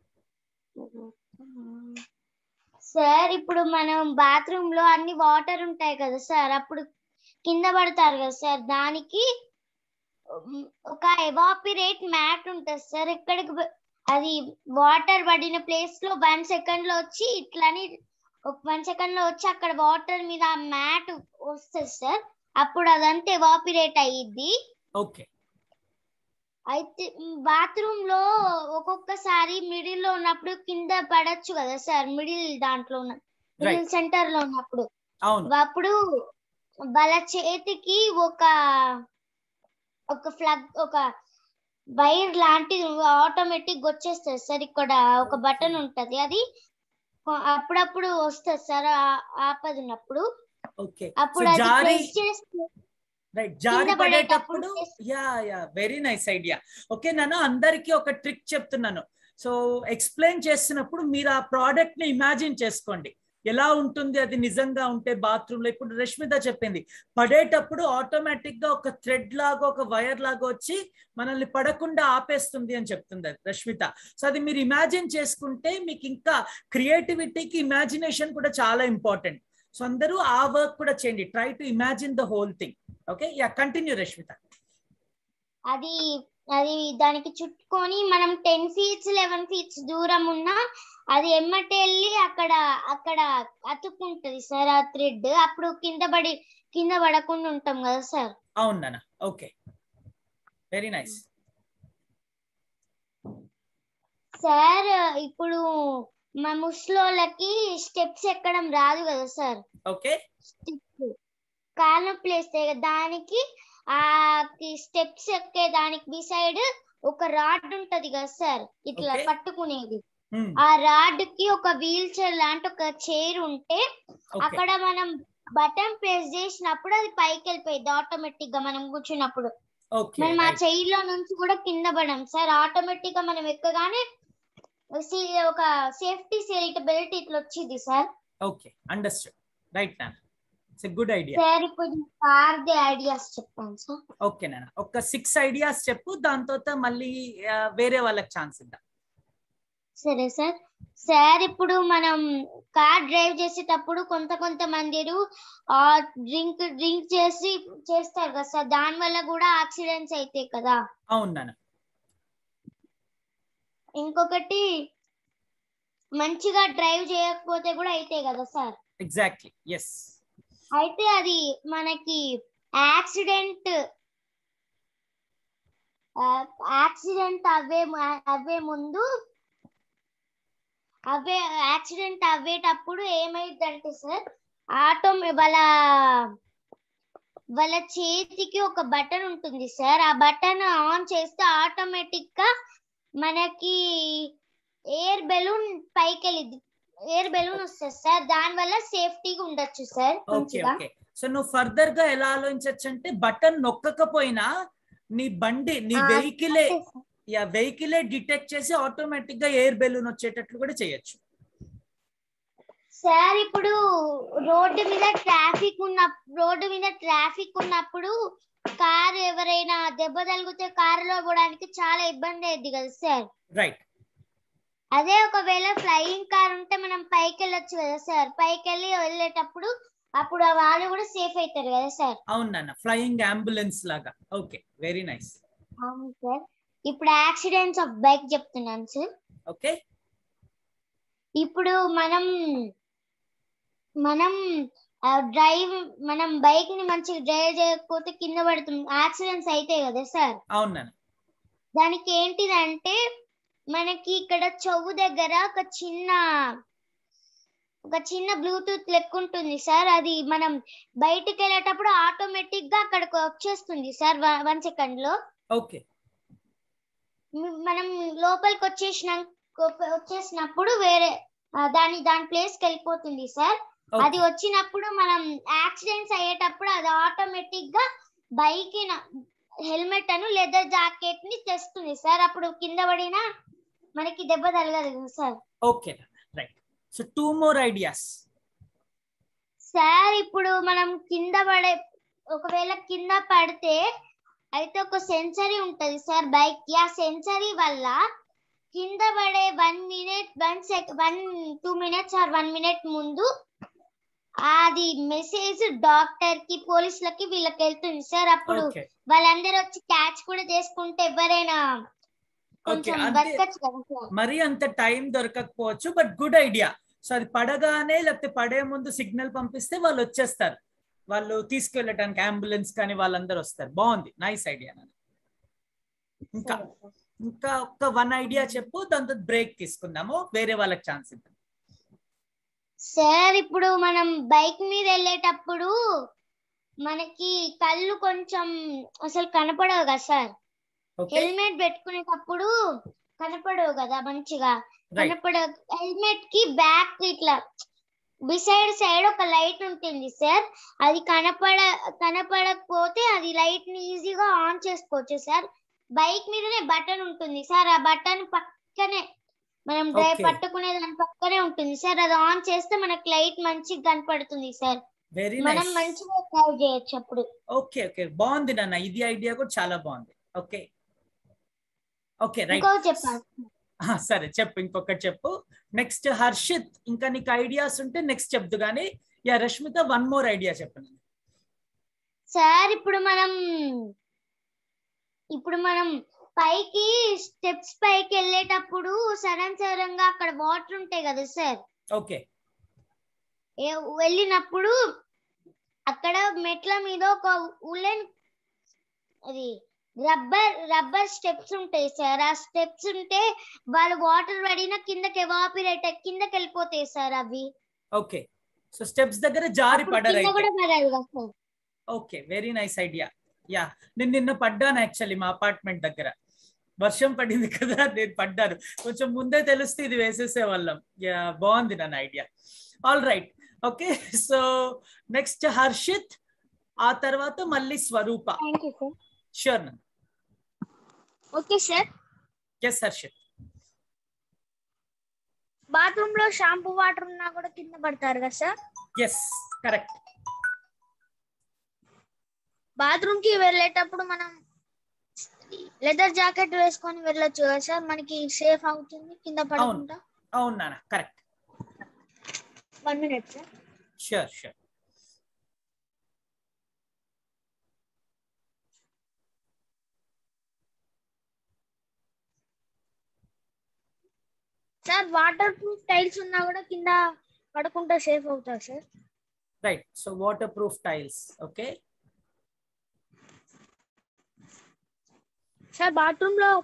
సార్ ఇప్పుడు మనం బాత్రూమ్ లో అన్ని వాటర్ ఉంటాయి కదా సార్ అప్పుడు కింద పడతారు కదా సార్ దానికి ఉమ్, ఒక ఎవాపిరేట్ మ్యాట్ ఉంటుంది సార్ ఎక్కడికి పో- అది వాటర్ పడిన ప్లేస్ లో వన్ సెకండ్ లో వచ్చి ఇట్లాని ఒక వన్ సెకండ్ లో వచ్చి అక్కడ వాటర్ మీద ఆ మ్యాట్ వస్తుంది సార్ అప్పుడు అదంతా ఎవాపిరేట్ అయ్యిద్ది ఓకే అయితే బాత్రూమ్ లో ఒక్కొక్కసారి మిడిల్ లో ఉన్నప్పుడు కింద పడచ్చు కదా సార్ మిడిల్ దాంట్లో ఉన్న మిడిల్ రైట్ సెంటర్ లో ఉన్నప్పుడు అవును అప్పుడు వాళ్ళ చేతికి ఒక ఒక ఫ్లగ్ ఒక వైర్ లాంటిది ఆటోమేటిక్ వచ్చేస్తుంది సార్ ఇక్కడ ఒక బటన్ ఉంటది అది కొ- అప్పుడప్పుడు వస్తుంది సార్ ఆ- ఆపదినప్పుడు ఓకే సో అప్పుడు అది జారీ ప్రెస్ చేస్తే రైట్ జారి కింద పడేటప్పుడు పడేటప్పుడు yeah yeah very nice idea okay నేను అందరికి ఒక ట్రిక్ చెప్తున్నాను సో ఎక్స్ప్లెయిన్ చేస్తున్నప్పుడు మీరు ఆ ప్రోడక్ట్ ని ఇమాజిన్ చేసుకోండి ఎలా ఉంటుంది అది నిజంగా ఉంటే బాత్రూమ్ లో ఇప్పుడు రష్మిత చెప్పింది పడేటప్పుడు ఆటోమేటిక్ గా ఒక థ్రెడ్ లాగా ఒక వైర్ లాగా వచ్చి మనల్ని పడకుండా ఆపేస్తుంది అని చెప్తుంది అది రష్మిత సో అది మీరు ఇమాజిన్ చేసుకుంటే మీకు ఇంకా క్రియేటివిటీకి ఇమాజినేషన్ కూడా చాలా ఇంపార్టెంట్ సో అందరూ ఆ వర్క్ కూడా చేయండి try to imagine the whole thing okay yeah continue Rashmita అది అది దానికి చుట్టుకొని మనం టెన్ ఫీట్స్ లెవెన్ ఫీట్స్ దూరం ఉన్నా అది ఎమ్మటి వెళ్ళి అక్కడ అక్కడ అతుక్కుంటది సార్ ఆ థ్రెడ్ అప్పుడు కింద పడి కింద పడకుండా ఉంటాం కదా సార్ అవును నాన్న ఓకే వెరీ నైస్ సార్ ఇప్పుడు మా ముసలోళ్ళకి స్టెప్స్ ఎక్కడం రాదు కదా సార్ ఓకే స్టెప్స్ కాళ్ళ ప్లేస్ దానికి ఆ స్టెప్స్ ఎక్కే దానికి బిసైడ్ ఒక రాడ్ ఉంటది కదా సార్ ఇట్లా Okay. పట్టుకునేది ఆ రాడ్ కి ఒక వీల్ చైర్ లాంటి ఒక చైర్ ఉంటే ఓకే అక్కడ మనం బటన్ ప్రెస్ చేసినప్పుడు అది పైకి వెళ్ళిపోయింది ఆటోమేటిక్ గా మనం కూర్చున్నప్పుడు ఓకే మనం ఆ చైర్ లో నుంచి కూడా కింద పడం సార్ ఆటోమేటిక్ గా మనం ఎక్కగానే సీ- ఒక సేఫ్టీ సీట్ బెల్ట్ ఇట్లా వచ్చింది సార్ ఓకే అండర్స్టూడ్ రైట్ నాన్న ఇట్స్ గుడ్ ఐడియా సార్ ఇప్పుడు కార్ ది ఐడియాస్ చెప్పాను సార్ ఓకే నాన్న ఒక సిక్స్ ఐడియాస్ చెప్పు దాని తర్వాత మళ్ళీ ఆ, వేరే వాళ్ళకి ఛాన్స్ ఇద్దాం సరే సార్ సార్ ఇప్పుడు మనం కార్ డ్రైవ్ చేసేటప్పుడు కొంత కొంత మంది ఆ డ్రింక్ డ్రింక్ చేసి చేస్తారు కదా సార్ దాని వల్ల కూడా యాక్సిడెంట్స్ అవుతాయి కదా అవును నాన్న ఇంకొకటి మంచిగా డ్రైవ్ చేయకపోతే కూడా అవుతాయి కదా సార్ ఎగ్జాక్ట్లీ ఎస్ అయితే అది మనకి యాక్సిడెంట్ యాక్సిడెంట్ అవే అవే ముందు అవే యాక్సిడెంట్ అవ్వేటప్పుడు ఏమైందంటే సార్ ఆటో వాళ్ళ వాళ్ళ చేతికి ఒక బటన్ ఉంటుంది సార్ ఆ బటన్ ఆన్ చేస్తే ఆటోమేటిక్ గా మనకి ఎయిర్ బెలూన్ పైకి వెళ్ళింది ఎయిర్ బెలూన్ వస్తుంది సార్ దాని వల్ల సేఫ్టీగా ఉండొచ్చు సార్ ఓకే మంచిగా ఓకే సో నువ్వు ఫర్దర్ గా ఎలా ఆలోచించవచ్చు అంటే బటన్ నొక్కకపోయినా నీ బండి నీ ఆ, వెహికలే అంతే సార్. యా వెహికలే డిటెక్ట్ చేసి ఆటోమేటిక్ గా ఎయిర్ బెలూన్ వచ్చేటట్లు కూడా చేయొచ్చు సార్ ఇప్పుడు రోడ్డు మీద ట్రాఫిక్ ఉన్న రోడ్డు మీద ట్రాఫిక్ ఉన్నప్పుడు కార్ ఎవరైనా దెబ్బ తగిలితే కారులో పోవడానికి చాలా ఇబ్బంది అయింది కదా సార్ రైట్ అదే ఒకవేళ ఫ్లయింగ్ కార్ ఉంటే మనం పైకి వెళ్ళొచ్చు కదా సార్ పైకి వెళ్ళి వెళ్ళేటప్పుడు అప్పుడు ఆ వాళ్ళు కూడా సేఫ్ అవుతారు కదా సార్ అవును నాన్న ఫ్లయింగ్ అంబులెన్స్ లాగా ఓకే వెరీ నైస్ అవును సార్ ఇప్పుడు యాక్సిడెంట్స్ ఆఫ్ బైక్ చెప్తున్నాను సార్ ఓకే ఇప్పుడు మనం మనం డ్రైవ్ మనం బైక్ ని మంచిగా డ్రైవ్ చేయకపోతే కింద పడుతుంది యాక్సిడెంట్స్ అయితే కదా సార్ అవును నాన్న దానికి ఏంటిదంటే మనకి ఇక్కడ చెవు దగ్గర ఒక చిన్న ఒక చిన్న బ్లూటూత్ లెక్క ఉంటుంది సార్ అది మనం బయటికి వెళ్ళేటప్పుడు ఆటోమేటిక్ గా అక్కడికి వచ్చేస్తుంది సార్ వన్ సెకండ్ లో ఓకే మ్- మనం లోపలికి వచ్చేసిన వచ్చేసినప్పుడు వేరే ఆ, దాని దాని ప్లేస్ కి వెళ్ళిపోతుంది సార్ అది వచ్చినప్పుడు మనం యాక్సిడెంట్స్ అయ్యేటప్పుడు అది ఆటోమేటిక్ గా బైక్ హెల్మెట్ అను లెదర్ జాకెట్ ని తెస్తుంది సార్ అప్పుడు కింద పడినా మనకి దెబ్బ తగలదు sir okay right so two more ideas sir ఇప్పుడు మనం కింద పడే ఒకవేళ కింద పడితే అయితే ఒక సెన్సరీ ఉంటది సార్ బైక్ కి ఆ సెన్సరీ వల్ల కింద పడే one minute one sec one two minutes or one minute ముందు అది మెసేజ్ డాక్టర్ కి పోలీసులకి వీళ్ళకి వెళ్తుంది సార్ అప్పుడు ఓకే వాళ్ళందరూ వచ్చి క్యాచ్ కూడా చేసుకుంటే ఎవరైనా ఓకే కొంచెం అంటే బతకచ్చు కదా సార్ మరీ అంత టైం దొరకకపోవచ్చు బట్ గుడ్ ఐడియా సో అది పడగానే లేకపోతే పడే ముందు సిగ్నల్ పంపిస్తే వాళ్ళు వచ్చేస్తారు వాళ్ళు తీసుకెళ్ళటానికి అంబులెన్స్ కానీ వాళ్ళందరూ వస్తారు బాగుంది నైస్ ఐడియా ఇంకా ఇంకా ఒక్క వన్ ఐడియా చెప్పు దాంతో బ్రేక్ తీసుకుందాము వేరే వాళ్ళకి ఛాన్స్ ఇద్దాం సార్ ఇప్పుడు మనం బైక్ మీద వెళ్ళేటప్పుడు మనకి కళ్ళు కొంచెం అసలు కనపడవు కదా సార్ ఓకే హెల్మెట్ పెట్టుకునేటప్పుడు కనపడవు కదా మంచిగా రైట్ కనపడ హెల్మెట్ కి బ్యాక్ ఇట్లా బిసైడ్ సైడ్ ఒక లైట్ ఉంటుంది సార్ అది కనపడ కనపడకపోతే అది లైట్ ని ఈజీగా ఆన్ చేసుకోవచ్చు సార్ బైక్ మీదనే బటన్ ఉంటుంది సార్ ఆ బటన్ పక్కనే మనం డ్రైవ్ Okay. పట్టుకునే దాని పక్కనే ఉంటుంది సార్ అది ఆన్ చేస్తే మనకి లైట్ మంచిగా కనపడుతుంది సార్ వెరీ మనం నైస్ మంచిగా డ్రైవ్ చేయొచ్చు అప్పుడు ఓకే ఓకే బాగుంది నాన్న ఇది ఐడియా కూడా చాలా బాగుంది ఓకే ఓకే రైట్ ఇంకో చెప్పాను సరే చెప్పు ఇంకొకటి చెప్పు నెక్స్ట్ హర్షిత్ ఇంకా నీకు ఐడియాస్ ఉంటే నెక్స్ట్ చెప్దు కానీ yeah Rashmita one more idea చెప్పండి సార్ ఇప్పుడు మనం ఇప్పుడు మనం పైకి స్టెప్స్ పైకి వెళ్ళేటప్పుడు సడన్ సడన్ గా అక్కడ వాటర్ ఉంటాయి కదా సార్ ఓకే ఏ- వెళ్ళినప్పుడు అక్కడ మెట్ల మీద ఒక ఉలెన్ అది రబ్బర్ రబ్బర్ స్టెప్స్ ఉంటాయి సార్ ఆ స్టెప్స్ ఉంటే వాళ్ళు వాటర్ పడినా కిందకి ఎవాపిరేట్ కిందకి వెళ్ళిపోతాయి సార్ అవి ఓకే సో స్టెప్స్ దగ్గర జారి అప్పుడు పడరు కింద అయితే కూడా పడాలి కదా sir okay very nice idea yeah నేను నిన్న పడ్డాను యాక్చువల్లీ మా అపార్ట్మెంట్ దగ్గర వర్షం పడింది కదా నేను పడ్డాను కొంచెం ముందే తెలిస్తే ఇది వేసేసే వాళ్ళం యా బాగుంది నన్ను idea all right okay so next Harshit ఆ తర్వాత మళ్ళీ Swaroopa thank you sir sure నన్ను okay sir yes Harshit bathroom లో షాంపూ వాటర్ ఉన్నా కూడా కింద పడతారు కదా సార్ ఎస్ కరెక్ట్ బాత్రూమ్ కి వెళ్ళేటప్పుడు మనం లెదర్ జాకెట్ వేసుకొని వెళ్ళొచ్చు కదా సార్ మనకి సేఫ్ అవుతుంది కింద పడకుండా అవును నాన్న correct one minute sir sure sure sir waterproof tiles ఉన్నా కూడా కింద పడకుండా సేఫ్ అవుతారు sir right so waterproof tiles okay sir bathroom లో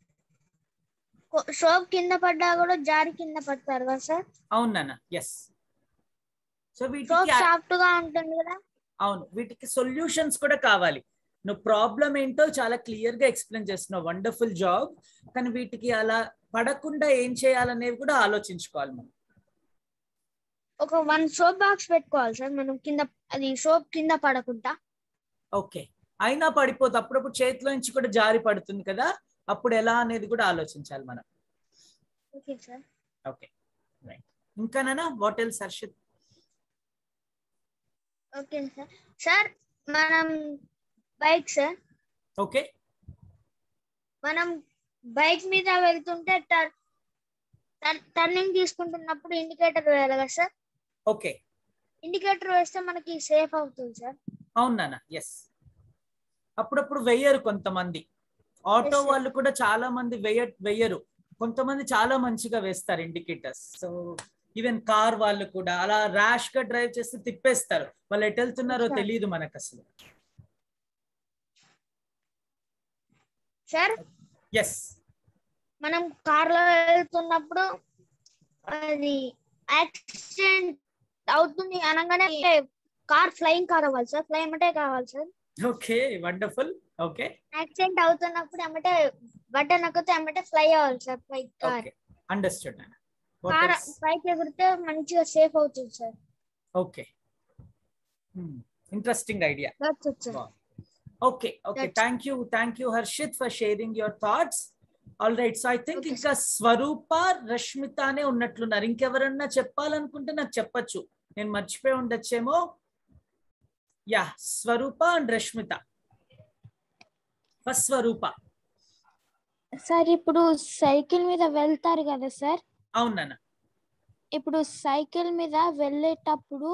సోప్ కింద పడ్డా కూడా జారి కింద పడతారు కదా సార్ అవును నాన్న ఎస్ సో సోప్ వీటికి సాఫ్ట్ గా ఉంటుంది కదా అవును వీటికి సొల్యూషన్స్ కూడా కావాలి నువ్వు ప్రాబ్లం ఏంటో చాలా క్లియర్ గా ఎక్స్ప్లెయిన్ చేస్తున్నావు వండర్ఫుల్ జాబ్ కానీ వీటికి అలా పడకుండా ఏం చేయాలనేవి కూడా ఆలోచించుకోవాలి మనం ఒక వన్ సోప్ బాక్స్ పెట్టుకోవాలి సార్ మనం కింద అది సోప్ కింద పడకుండా ఓకే అయినా పడిపోతే అప్పుడప్పుడు చేతిలో నుంచి కూడా జారి పడుతుంది కదా అప్పుడు ఎలా అనేది కూడా ఆలోచించాలి మనం ఓకే సార్ ఓకే రైట్ ఇంకానా what else Harshit okay sir sir మనం బైక్ సార్ ఓకే మనం బైక్ మీద వెళ్తుంటే టర్నింగ్ తీసుకుంటున్నప్పుడు ఇండికేటర్ వేయాలి కదా సార్ ఓకే ఇండికేటర్ వేస్తే మనకి సేఫ్ అవుతుంది సార్ అవును నాన్న ఎస్ అప్పుడప్పుడు వెయ్యరు కొంతమంది ఆటో Yes, sir. వాళ్ళు కూడా చాలా మంది వెయ్య వెయ్యరు కొంతమంది చాలా మంచిగా వేస్తారు ఇండికేటర్స్ సో ఈవెన్ కార్ వాళ్ళు కూడా అలా ర్యాష్ గా డ్రైవ్ చేస్తే తిప్పేస్తారు వాళ్ళు ఎటు వెళ్తున్నారో Yes, sir. తెలియదు మనకు అసలు సార్ ఎస్ మనం కార్ లో వెళ్తున్నప్పుడు అది యాక్సిడెంట్ అవుతుంది అనగానే కార్ ఫ్లయింగ్ కార్ అవ్వాలి సార్ ఫ్లై ఎమ్మటే కావాలి sir okay wonderful okay accident అవుతున్నప్పుడు ఎమ్మటే బటన్ నొక్కితే ఎమ్మటే ఫ్లై అవ్వాలి sir fly car okay understood నాన్న కార్ పైకి ఎగిరితే మంచిగా సేఫ్ అవుతుంది sir okay interesting idea that's it sir okay okay That's- thank you thank you Harshit for sharing your thoughts all right so I think Okay, ఇంకా స్వరూప రష్మితనే ఉన్నట్లున్నారు ఇంకెవరన్నా చెప్పాలనుకుంటే నాకు చెప్పొచ్చు నేను మర్చిపోయి ఉండొచ్చేమో yeah Swaroopa and Rashmita first Swaroopa sir ఇప్పుడు సైకిల్ మీద వెళ్తారు కదా సార్ అవునన్న ఇప్పుడు సైకిల్ మీద వెళ్ళేటప్పుడు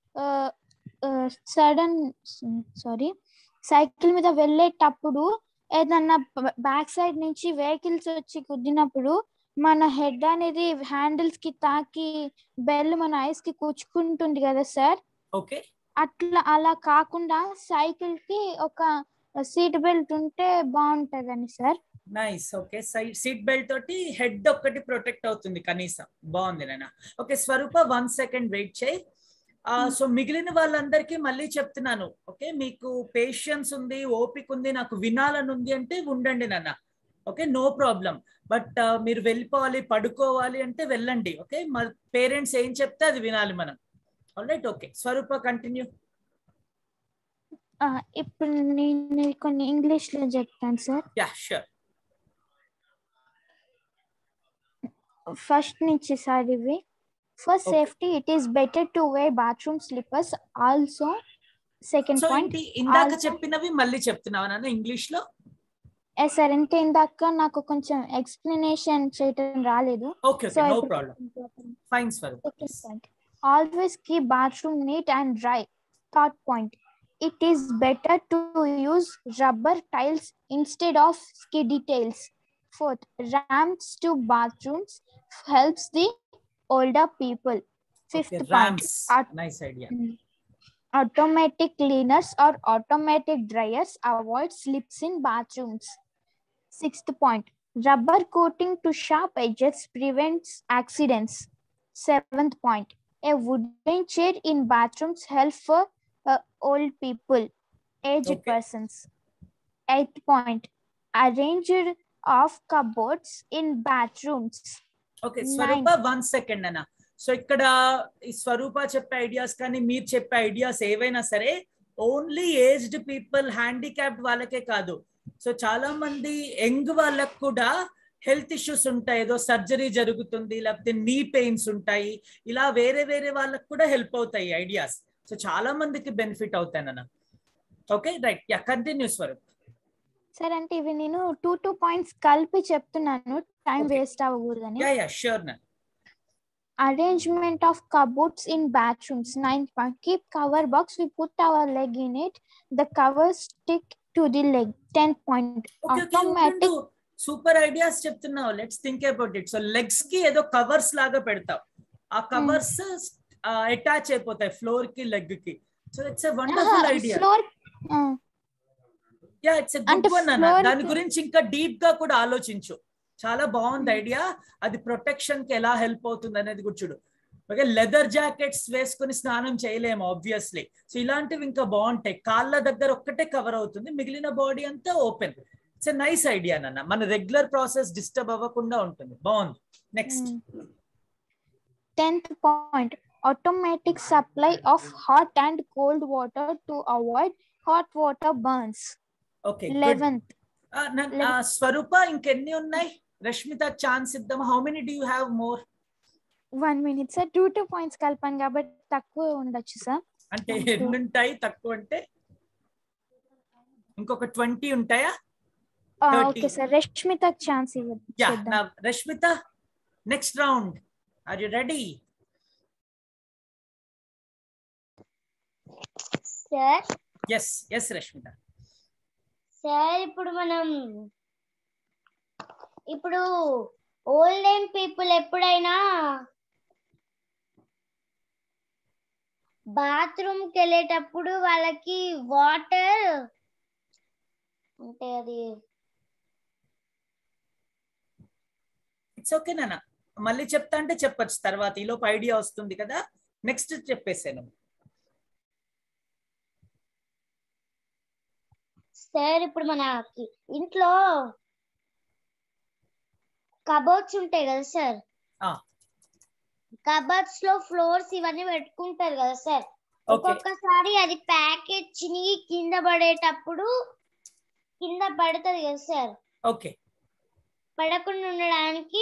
సడన్ సారీ సైకిల్ మీద వెళ్ళేటప్పుడు ఏదన్నా బ్యాక్ సైడ్ నుంచి వెహికల్స్ వచ్చి గుద్దినప్పుడు మన హెడ్ అనేది హ్యాండిల్స్ కి తాకి బెల్ మన ఐస్ కి కూర్చుకుంటుంది కదా సార్ ఓకే అట్లా అలా కాకుండా సైకిల్ కి ఒక సీట్ బెల్ట్ ఉంటే బాగుంటదని sir nice okay side seat belt తోటి హెడ్ ఒక్కటి ప్రొటెక్ట్ అవుతుంది కనీసం బాగుంది నాన్న okay Swaroopa one second wait చేయి సో మిగిలిన వాళ్ళందరికీ మళ్ళీ చెప్తున్నాను ఓకే మీకు పేషెన్స్ ఉంది ఓపిక ఉంది నాకు వినాలని ఉంది అంటే ఉండండి నాన్న ఓకే నో ప్రాబ్లం బట్ మీరు వెళ్ళిపోవాలి పడుకోవాలి అంటే వెళ్ళండి ఓకే పేరెంట్స్ ఏం చెప్తే అది వినాలి మనం all right okay Swaroopa continue ఆ, ఇప్పుడు నేను కొన్ని ఇంగ్లీష్ లో చెప్తాను సార్ యా షూర్ ఫస్ట్ నుంచి సార్ ఇవి for Okay. Safety it is better to wear bathroom slippers also second so point ఏంటి ఇందాక also- చెప్పినవి మళ్ళీ చెప్తున్నావా నాన్న ఇంగ్లీష్ లో ఎస్ సార్ ఇంకా ఇందాక నాకు కొంచెం ఎక్స్ప్లెనేషన్ చేయటం రాలేదు okay so okay no problem fine Swaroop Second point. Always keep bathroom neat and dry. Third point. It is better to use rubber tiles instead of skiddy tiles. Fourth, ramps to bathrooms helps the older people. Fifth okay point. Ramps Aut- nice idea automatic cleaners or automatic dryers avoid slips in bathrooms. Sixth point. Rubber coating to sharp edges prevents accidents. Seventh point. A wooden chair in bathrooms help for uh, old people, aged Okay. persons. Eighth point. Arranged of cupboards in bathrooms. Okay Nine. Swaroopa one second అన్న సో ఇక్కడ ఈ స్వరూప చెప్పే ఐడియాస్ కానీ మీరు చెప్పే ఐడియాస్ ఏవైనా సరే ఓన్లీ ఏజ్డ్ పీపుల్ హ్యాండిక్యాప్డ్ వాళ్ళకే కాదు సో చాలా మంది యంగ్ వాళ్ళకు కూడా హెల్త్ ఇష్యూస్ ఉంటాయి ఏదో సర్జరీ జరుగుతుంది లేకపోతే నీ పెయిన్స్ ఉంటాయి ఇలా వేరే వేరే వాళ్ళకు కూడా హెల్ప్ అవుతాయి ఐడియాస్ సో చాలా మందికి బెనిఫిట్ అవుతాయి అన్న okay right yeah continue Swaroop సరే అంటే ఇవి నేను టూ టూ పాయింట్స్ కలిపి చెప్తున్నాను టైం Okay. వేస్ట్ అవ్వకూడదని యా యా షూర్ నా arrangement of cupboards in bathrooms. Ninth point, keep cover box. We put our leg in it. The covers stick to the leg. Tenth point, okay okay automatic. Super ideas చెప్తున్నావు let's think about it so legs కి ఏదో కవర్స్ లాగా పెడతావు ఆ కవర్స్ అటాచ్ అయిపోతాయి ఫ్లోర్ కి లెగ్ కి so it's a wonderful idea Floor. Yeah it's a అంటే గుడ్ వన్ అన్న floor దాని కి- గురించి ఇంకా డీప్ గా కూడా ఆలోచించు చాలా బాగుంది ఐడియా అది ప్రొటెక్షన్ కి ఎలా హెల్ప్ అవుతుంది అనేది కూడా చూడు ఓకే లెదర్ జాకెట్స్ వేసుకుని స్నానం చేయలేము ఆబ్వియస్లీ సో ఇలాంటివి ఇంకా బాగుంటాయి కాళ్ళ దగ్గర ఒక్కటే కవర్ అవుతుంది మిగిలిన బాడీ అంతా open it's a nice idea నాన్న మన రెగ్యులర్ ప్రాసెస్ డిస్టర్బ్ అవ్వకుండా ఉంటుంది బాగుంది next Tenth point, automatic supply of hot and cold water to avoid hot water burns. Okay Eleventh, Swarupa ఇంకెన్ని ఉన్నాయి రష్మిత ఛాన్స్ ఇద్దాం how many do you have more one minute, sir. Two two points కలిపాను కాబట్టి తక్కువ ఉండొచ్చు సార్ అంటే ఎన్ని ఉంటాయి తక్కువ అంటే ఇంకొక ట్వంటీ ఉంటాయా Thirty. ఓకే సార్ రష్మితకు ఛాన్స్ ఇవ్వదు యా చేద్దాం. నా Rashmita next round are you ready sir yes yes Rashmita sir ఇప్పుడు మనం ఇప్పుడు ఓల్డ్ ఏజ్ పీపుల్ ఎప్పుడైనా బాత్రూమ్ కి వెళ్ళేటప్పుడు వాళ్ళకి వాటర్ అంటే అది ఇట్స్ ఓకే నాన్న మళ్ళీ చెప్తా అంటే చెప్పొచ్చు తర్వాత ఈలోపు ఐడియా వస్తుంది కదా నెక్స్ట్ చెప్పేసాను సార్ ఇప్పుడు మనకి ఇంట్లో కబోర్డ్స్ ఉంటాయి కదా సార్ ఆ. కబోర్డ్స్ లో ఫ్లోర్స్ ఇవన్నీ పెట్టుకుంటారు కదా సార్ ఓకే ఒక్కొక్కసారి అది ప్యాకెట్ చినిగి కింద పడేటప్పుడు కింద పడుతుంది కదా సార్ ఓకే పడకుండా ఉండడానికి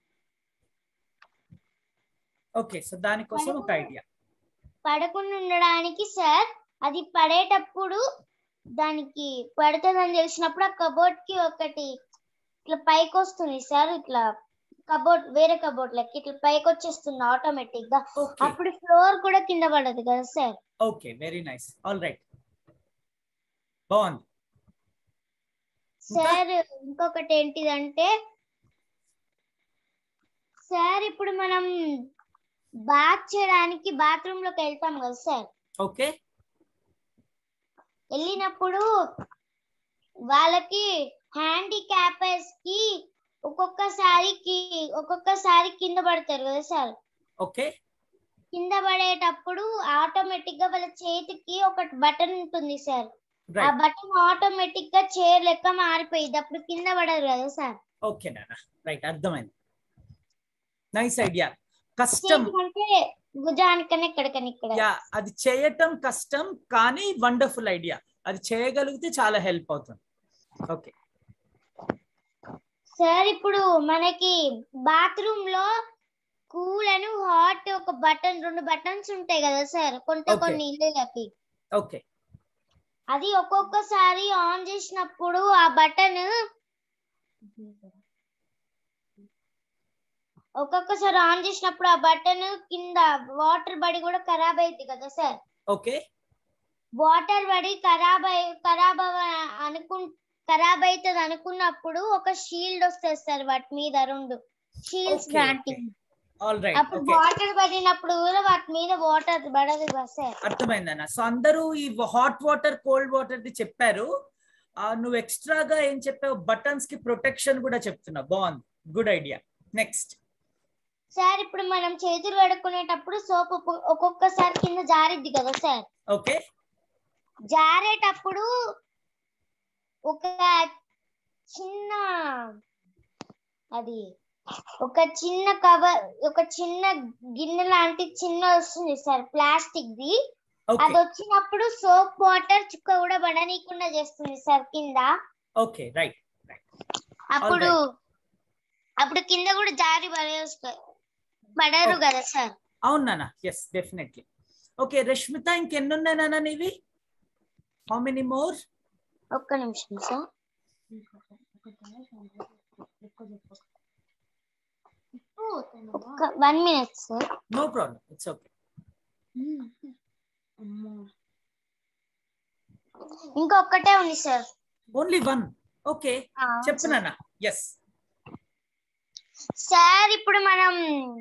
ఓకే సో దానికోసం ఒక ఐడియా పడకుండా ఉండడానికి సార్ అది పడేటప్పుడు దానికి పడుతుందని తెలిసినప్పుడు ఆ కబోర్డ్ కి ఒకటి ఇట్లా పైకి వస్తుంది సార్ ఇట్లా కబోర్డ్ వేరే కబోర్డ్ లెక్క ఇట్లా పైకి వచ్చేస్తుంది ఆటోమేటిక్ గా ఓకే అప్పుడు ఫ్లోర్ కూడా కింద పడదు కదా sir okay very nice all right బాగుంది ఇంకా? సార్ ఇంకొకటి ఏంటిదంటే సార్ ఇప్పుడు మనం బాత్ చేయడానికి బాత్రూమ్ లోకి వెళ్తాం కదా సార్ ఓకే వెళ్ళినప్పుడు వాళ్ళకి హ్యాండిక్యాపర్స్ కి ఒక్కొక్కసారి కి- ఒక్కొక్కసారి కింద పడతారు కదా సార్ ఓకే కింద పడేటప్పుడు ఆటోమేటిక్ గా వాళ్ళ చేతికి ఒక బటన్ ఉంటుంది సార్ ఆ రైట్ బటన్ ఆటోమేటిక్ గా చైర్ లెక్క మారిపోయింది అప్పుడు కింద పడరు కదా సార్ ఓకే నాన్న రైట్ అర్థమైంది నైస్ ఐడియా కష్టం అంటే భుజానికన్నా ఇక్కడికన్నా ఇక్కడ యా అది చేయటం కష్టం కానీ వండర్ఫుల్ ఐడియా అది చేయగలిగితే చాలా హెల్ప్ అవుతుంది ఓకే సార్ ఇప్పుడు మనకి బాత్రూమ్ లో కూల్ అని హాట్ ఒక బటన్ రెండు బటన్స్ ఉంటాయి కదా సార్ కొంత Okay. కొన్ని ఇళ్ళకి ఓకే అది ఒక్కొక్కసారి ఆన్ చేసినప్పుడు ఆ బటన్ ఒక్కొక్కసారి ఆన్ చేసినప్పుడు ఆ బటన్ కింద వాటర్ బడి కూడా ఖరాబ్ అయింది కదా సార్ ఓకే వాటర్ పడి ఖరాబ్ అయి ఖరాబ్ అవ అనుకు ఖరాబ్ అవుతుంది అనుకున్నప్పుడు ఒక షీల్డ్ వస్తుంది సార్ వాటి మీద రెండు షీల్డ్స్ Okay, లాంటి ఆల్ రైట్ అప్పుడు ఓకే వాటర్ పడినప్పుడు కూడా వాటి మీద వాటర్ పడదు కదా సార్ అర్థమైందన్న సో అందరూ ఈ హాట్ వాటర్ కోల్డ్ వాటర్ ది చెప్పారు ఆ, నువ్వు ఎక్స్ట్రాగా ఏం చెప్పావు బటన్స్ కి ప్రొటెక్షన్ కూడా చెప్తున్నావు బాగుంది గుడ్ ఐడియా నెక్స్ట్ సార్ ఇప్పుడు మనం చేతులు కడుక్కునేటప్పుడు సోప్ ఒక్కొక్కసారి కింద జారిద్ది కదా సార్ ఓకే జారేటప్పుడు ఒక చిన్న అది ఒక చిన్న కవర్ ఒక చిన్న గిన్నె లాంటి చిన్న వస్తుంది సార్ ప్లాస్టిక్ ది ఓకే అది వచ్చినప్పుడు సోప్ వాటర్ చుక్క కూడా పడనీయకుండా చేస్తుంది సార్ కింద ఓకే రైట్ అప్పుడు అప్పుడు కింద కూడా జారి పడేస్తా పడరు Okay. కదా సార్ అవును నాన్న ఎస్ డెఫినెట్లీ ఓకే రష్మిత ఇంకెన్ని ఉన్నాయి నాన్న నీవి హౌ మెనీ మోర్ ఒక్క నిమిషం sir one minute sir no problem it's okay ఇంకొక్కటే ఉంది సార్ ఓన్లీ వన్ ఓకే చెప్పు నాన్న ఎస్ సార్ ఇప్పుడు మనం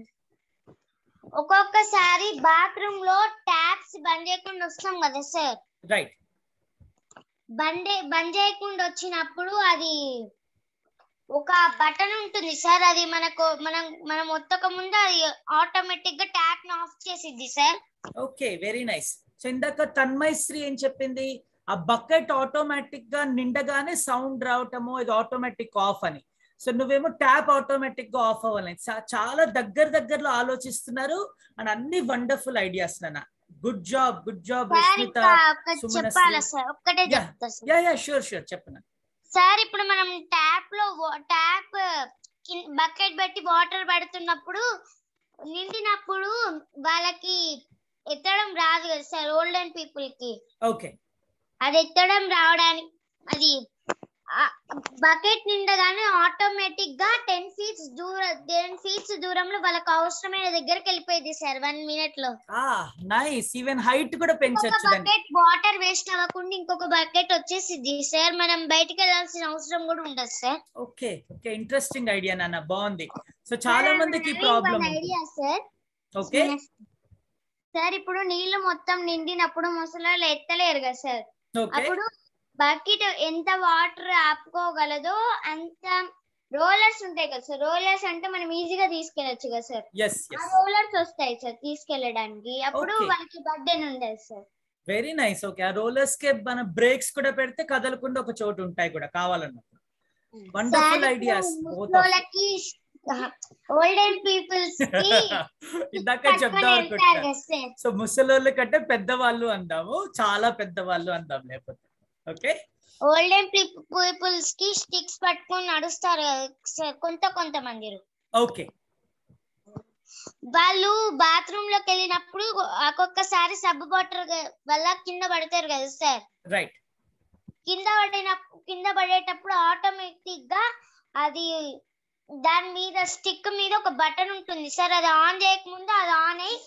ఒక్కొక్కసారి బాత్రూమ్ లో ట్యాప్స్ బంద్ చేయకుండా వస్తాం కదా సార్ రైట్ బంద్ బంద్ చేయకుండా వచ్చినప్పుడు అది ఒక బటన్ ఉంటుంది సార్ అది మనకు మనం మనం ఒత్తక ముందు అది ఆటోమేటిక్ గా ట్యాప్ ని ఆఫ్ చేసిద్ది sir okay very nice so ఇందాక తన్మయ్ శ్రీ ఏం చెప్పింది ఆ బకెట్ ఆటోమేటిక్ గా నిండగానే సౌండ్ రావటము ఇది ఆటోమేటిక్ ఆఫ్ అని సో నువ్వేమో ట్యాప్ ఆటోమేటిక్ గా ఆఫ్ అవ్వాలని చా- చాలా దగ్గర దగ్గరలో ఆలోచిస్తున్నారు అండ్ అన్ని వండర్ఫుల్ ఐడియాస్ నాన్న good job good job sir Rashmita ఇంకా ఒక్కటి సుమనశ్రీ. చెప్పాలా సార్ ఒక్కటే Yeah. చెప్తా sir yeah yeah sure sure చెప్పనా సార్ ఇప్పుడు మనం ట్యాప్ లో ట్యాప్ బకెట్ పెట్టి వాటర్ పడుతున్నప్పుడు నిండినప్పుడు వాళ్ళకి ఎత్తడం రాదు కదా సార్ ఓల్డెన్ పీపుల్ కి ఓకే అది ఎత్తడం రావడానికి అది బకెట్ నిండగానే ఆటోమేటిక్ గా టెన్ ఫీట్స్ దూరం టెన్ ఫీట్స్ దూరంలో వాళ్ళకి అవసరమైన దగ్గరికి వెళ్ళిపోయింది సార్ వన్ మినిట్ లో ఆ నైస్ ఈవెన్ హైట్ కూడా ఇంకొక పెంచొచ్చు దాన్ని బకెట్ వాటర్ వేస్ట్ అవ్వకుండా ఇంకొక బకెట్ వచ్చేసింది సార్ మనం బయటికి వెళ్ళాల్సిన అవసరం కూడా ఉండదు sir okay okay interesting idea నాన్న బాగుంది సో చాలా మందికి problem idea sir okay sir ఇప్పుడు నీళ్లు మొత్తం నిండినప్పుడు ముసలాళ్ళు ఎత్తలేరు కదా సార్ ఓకే అప్పుడు బకెట్ ఎంత వాటర్ ఆపుకోగలదో అంత రోలర్స్ ఉంటాయి కదా సార్ రోలర్స్ అంటే మనం ఈజీగా తీసుకెళ్ళొచ్చు కదా సార్ ఎస్ ఆ ఎస్ రోలర్స్ వస్తాయి సార్ తీసుకెళ్ళడానికి అప్పుడు Okay. వాళ్ళకి బర్డెన్ ఉండదు సార్ వెరీ నైస్ ఓకే ఆ రోలర్స్ కి మన బ్రేక్స్ కూడా పెడితే కదలకుండా ఒక చోటు ఉంటాయి కూడా కావాలన్నప్పుడు వండర్ఫుల్ ఐడియాస్ ముసలోళ్ళకి ఓల్డెన్ పీపుల్స్ కి ఇందాక పట్టుకొని చెప్దాం వెళ్తారు అనుకుంటున్నా కదా సార్ సో ముసలోళ్ళ కంటే పెద్దవాళ్ళు అందాము చాలా పెద్దవాళ్ళు అందాం లేకపోతే ఓకే ఓల్డెన్ పీపుల్స్ కి స్టిక్స్ పట్టుకొని నడుస్తారు కదా సార్ కొంత కొంతమంది ఓకే వాళ్ళు బాత్రూమ్ లోకి వెళ్ళినప్పుడు ఒక్కొక్కసారి సబ్బు వాటర్ వల్ల కింద పడతారు కదా సార్ రైట్ కింద పడిన కింద పడేటప్పుడు ఆటోమేటిక్ గా అది దాని మీద స్టిక్ మీద ఒక బటన్ ఉంటుంది సార్ అది ఆన్ చేయకముందు అది ఆన్ అయి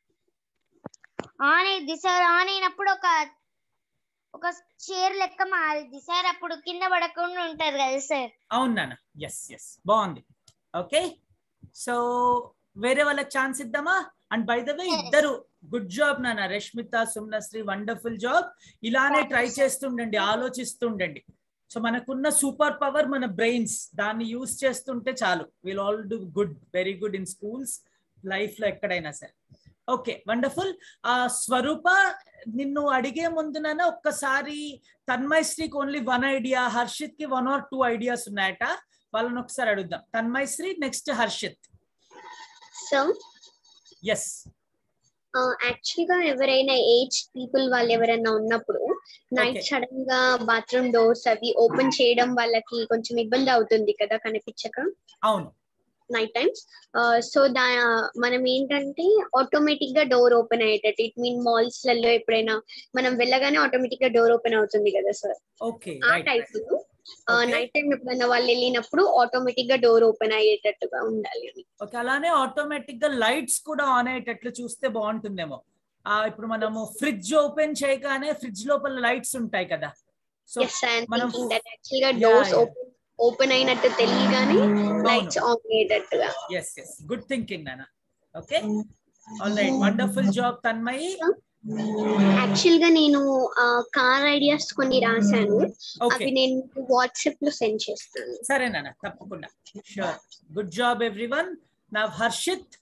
ఆన్ అయ్యింది సార్ ఆన్ అయినప్పుడు ఒక ఒక చైర్ లెక్క మారిద్ది సార్ అప్పుడు కింద పడకుండా ఉంటది కదా సార్ అవును నాన్న ఎస్ ఎస్ బాగుంది ఓకే సో వేరే వాళ్ళకి ఛాన్స్ ఇద్దామా అండ్ బై ద వే ఇద్దరు గుడ్ జాబ్ నాన్న రష్మిత సుమ్నశ్రీ వండర్ఫుల్ జాబ్ ఇలానే ట్రై చేస్తుండండి ఆలోచిస్తుండండి సో మనకున్న సూపర్ పవర్ మన బ్రెయిన్స్ దాన్ని యూస్ చేస్తుంటే చాలు will all do good very good in schools life లో ఎక్కడైనా సరే ఓకే వండర్ఫుల్ ఆ స్వరూప నిన్ను అడిగే ముందుననే ఒక్కసారి తన్మయ్ శ్రీకి ఓన్లీ వన్ ఐడియా హర్షిత్ కి వన్ ఆర్ టూ ఐడియాస్ ఉన్నాయట వాళ్ళని ఒకసారి అడుగుదాం Tanmay Sri next Harshit so yes actual గా ఎవరైనా ఏజ్ పీపుల్ వాళ్ళు ఎవరైనా ఉన్నప్పుడు నైట్ Okay. సడన్ గా బాత్రూమ్ డోర్స్ అవి ఓపెన్ చేయడం వాళ్ళకి కొంచెం ఇబ్బంది అవుతుంది కదా కనిపించక అవును నైట్ టైమ్స్ సో దా మనం ఏంటంటే ఆటోమేటిక్ గా డోర్ ఓపెన్ అయ్యేటట్టు ఇట్ మీన్ మాల్స్ లలో ఎప్పుడైనా మనం వెళ్ళగానే ఆటోమేటిక్ గా డోర్ ఓపెన్ అవుతుంది కదా సార్ ఓకే ఆ right type Okay. Night time ఎప్పుడైనా వాళ్ళు వెళ్ళినప్పుడు ఆటోమేటిక్ గా డోర్ ఓపెన్ అయ్యేటట్టుగా ఉండాలి అని ఓకే అలానే ఆటోమేటిక్ గా లైట్స్ కూడా ఆన్ అయ్యేటట్లు చూస్తే బాగుంటుందేమో ఆ ఇప్పుడు మనము ఫ్రిడ్జ్ ఓపెన్ చేయగానే ఫ్రిడ్జ్ లోపల లైట్స్ ఉంటాయి కదా సో ఎస్ ఐఎమ్ మనం థింకింగ్ దట్ యాక్చువల్ గా Yeah, doors yeah. Open open అయినట్టు తెలియగానే లైట్స్ ఆన్ అయ్యేటట్టుగా ఎస్ ఎస్ గుడ్ థింకింగ్ నాన్న okay all right wonderful job Tanmayi actual గా నేను కార్ ఐడియాస్ కొన్ని రాశాను ఓకే అవి నేను వాట్సాప్ లో సెండ్ చేస్తాను సరే నాన్న తప్పకుండా షూర్ గుడ్ జాబ్ ఎవ్రీవన్ నా హర్షిత్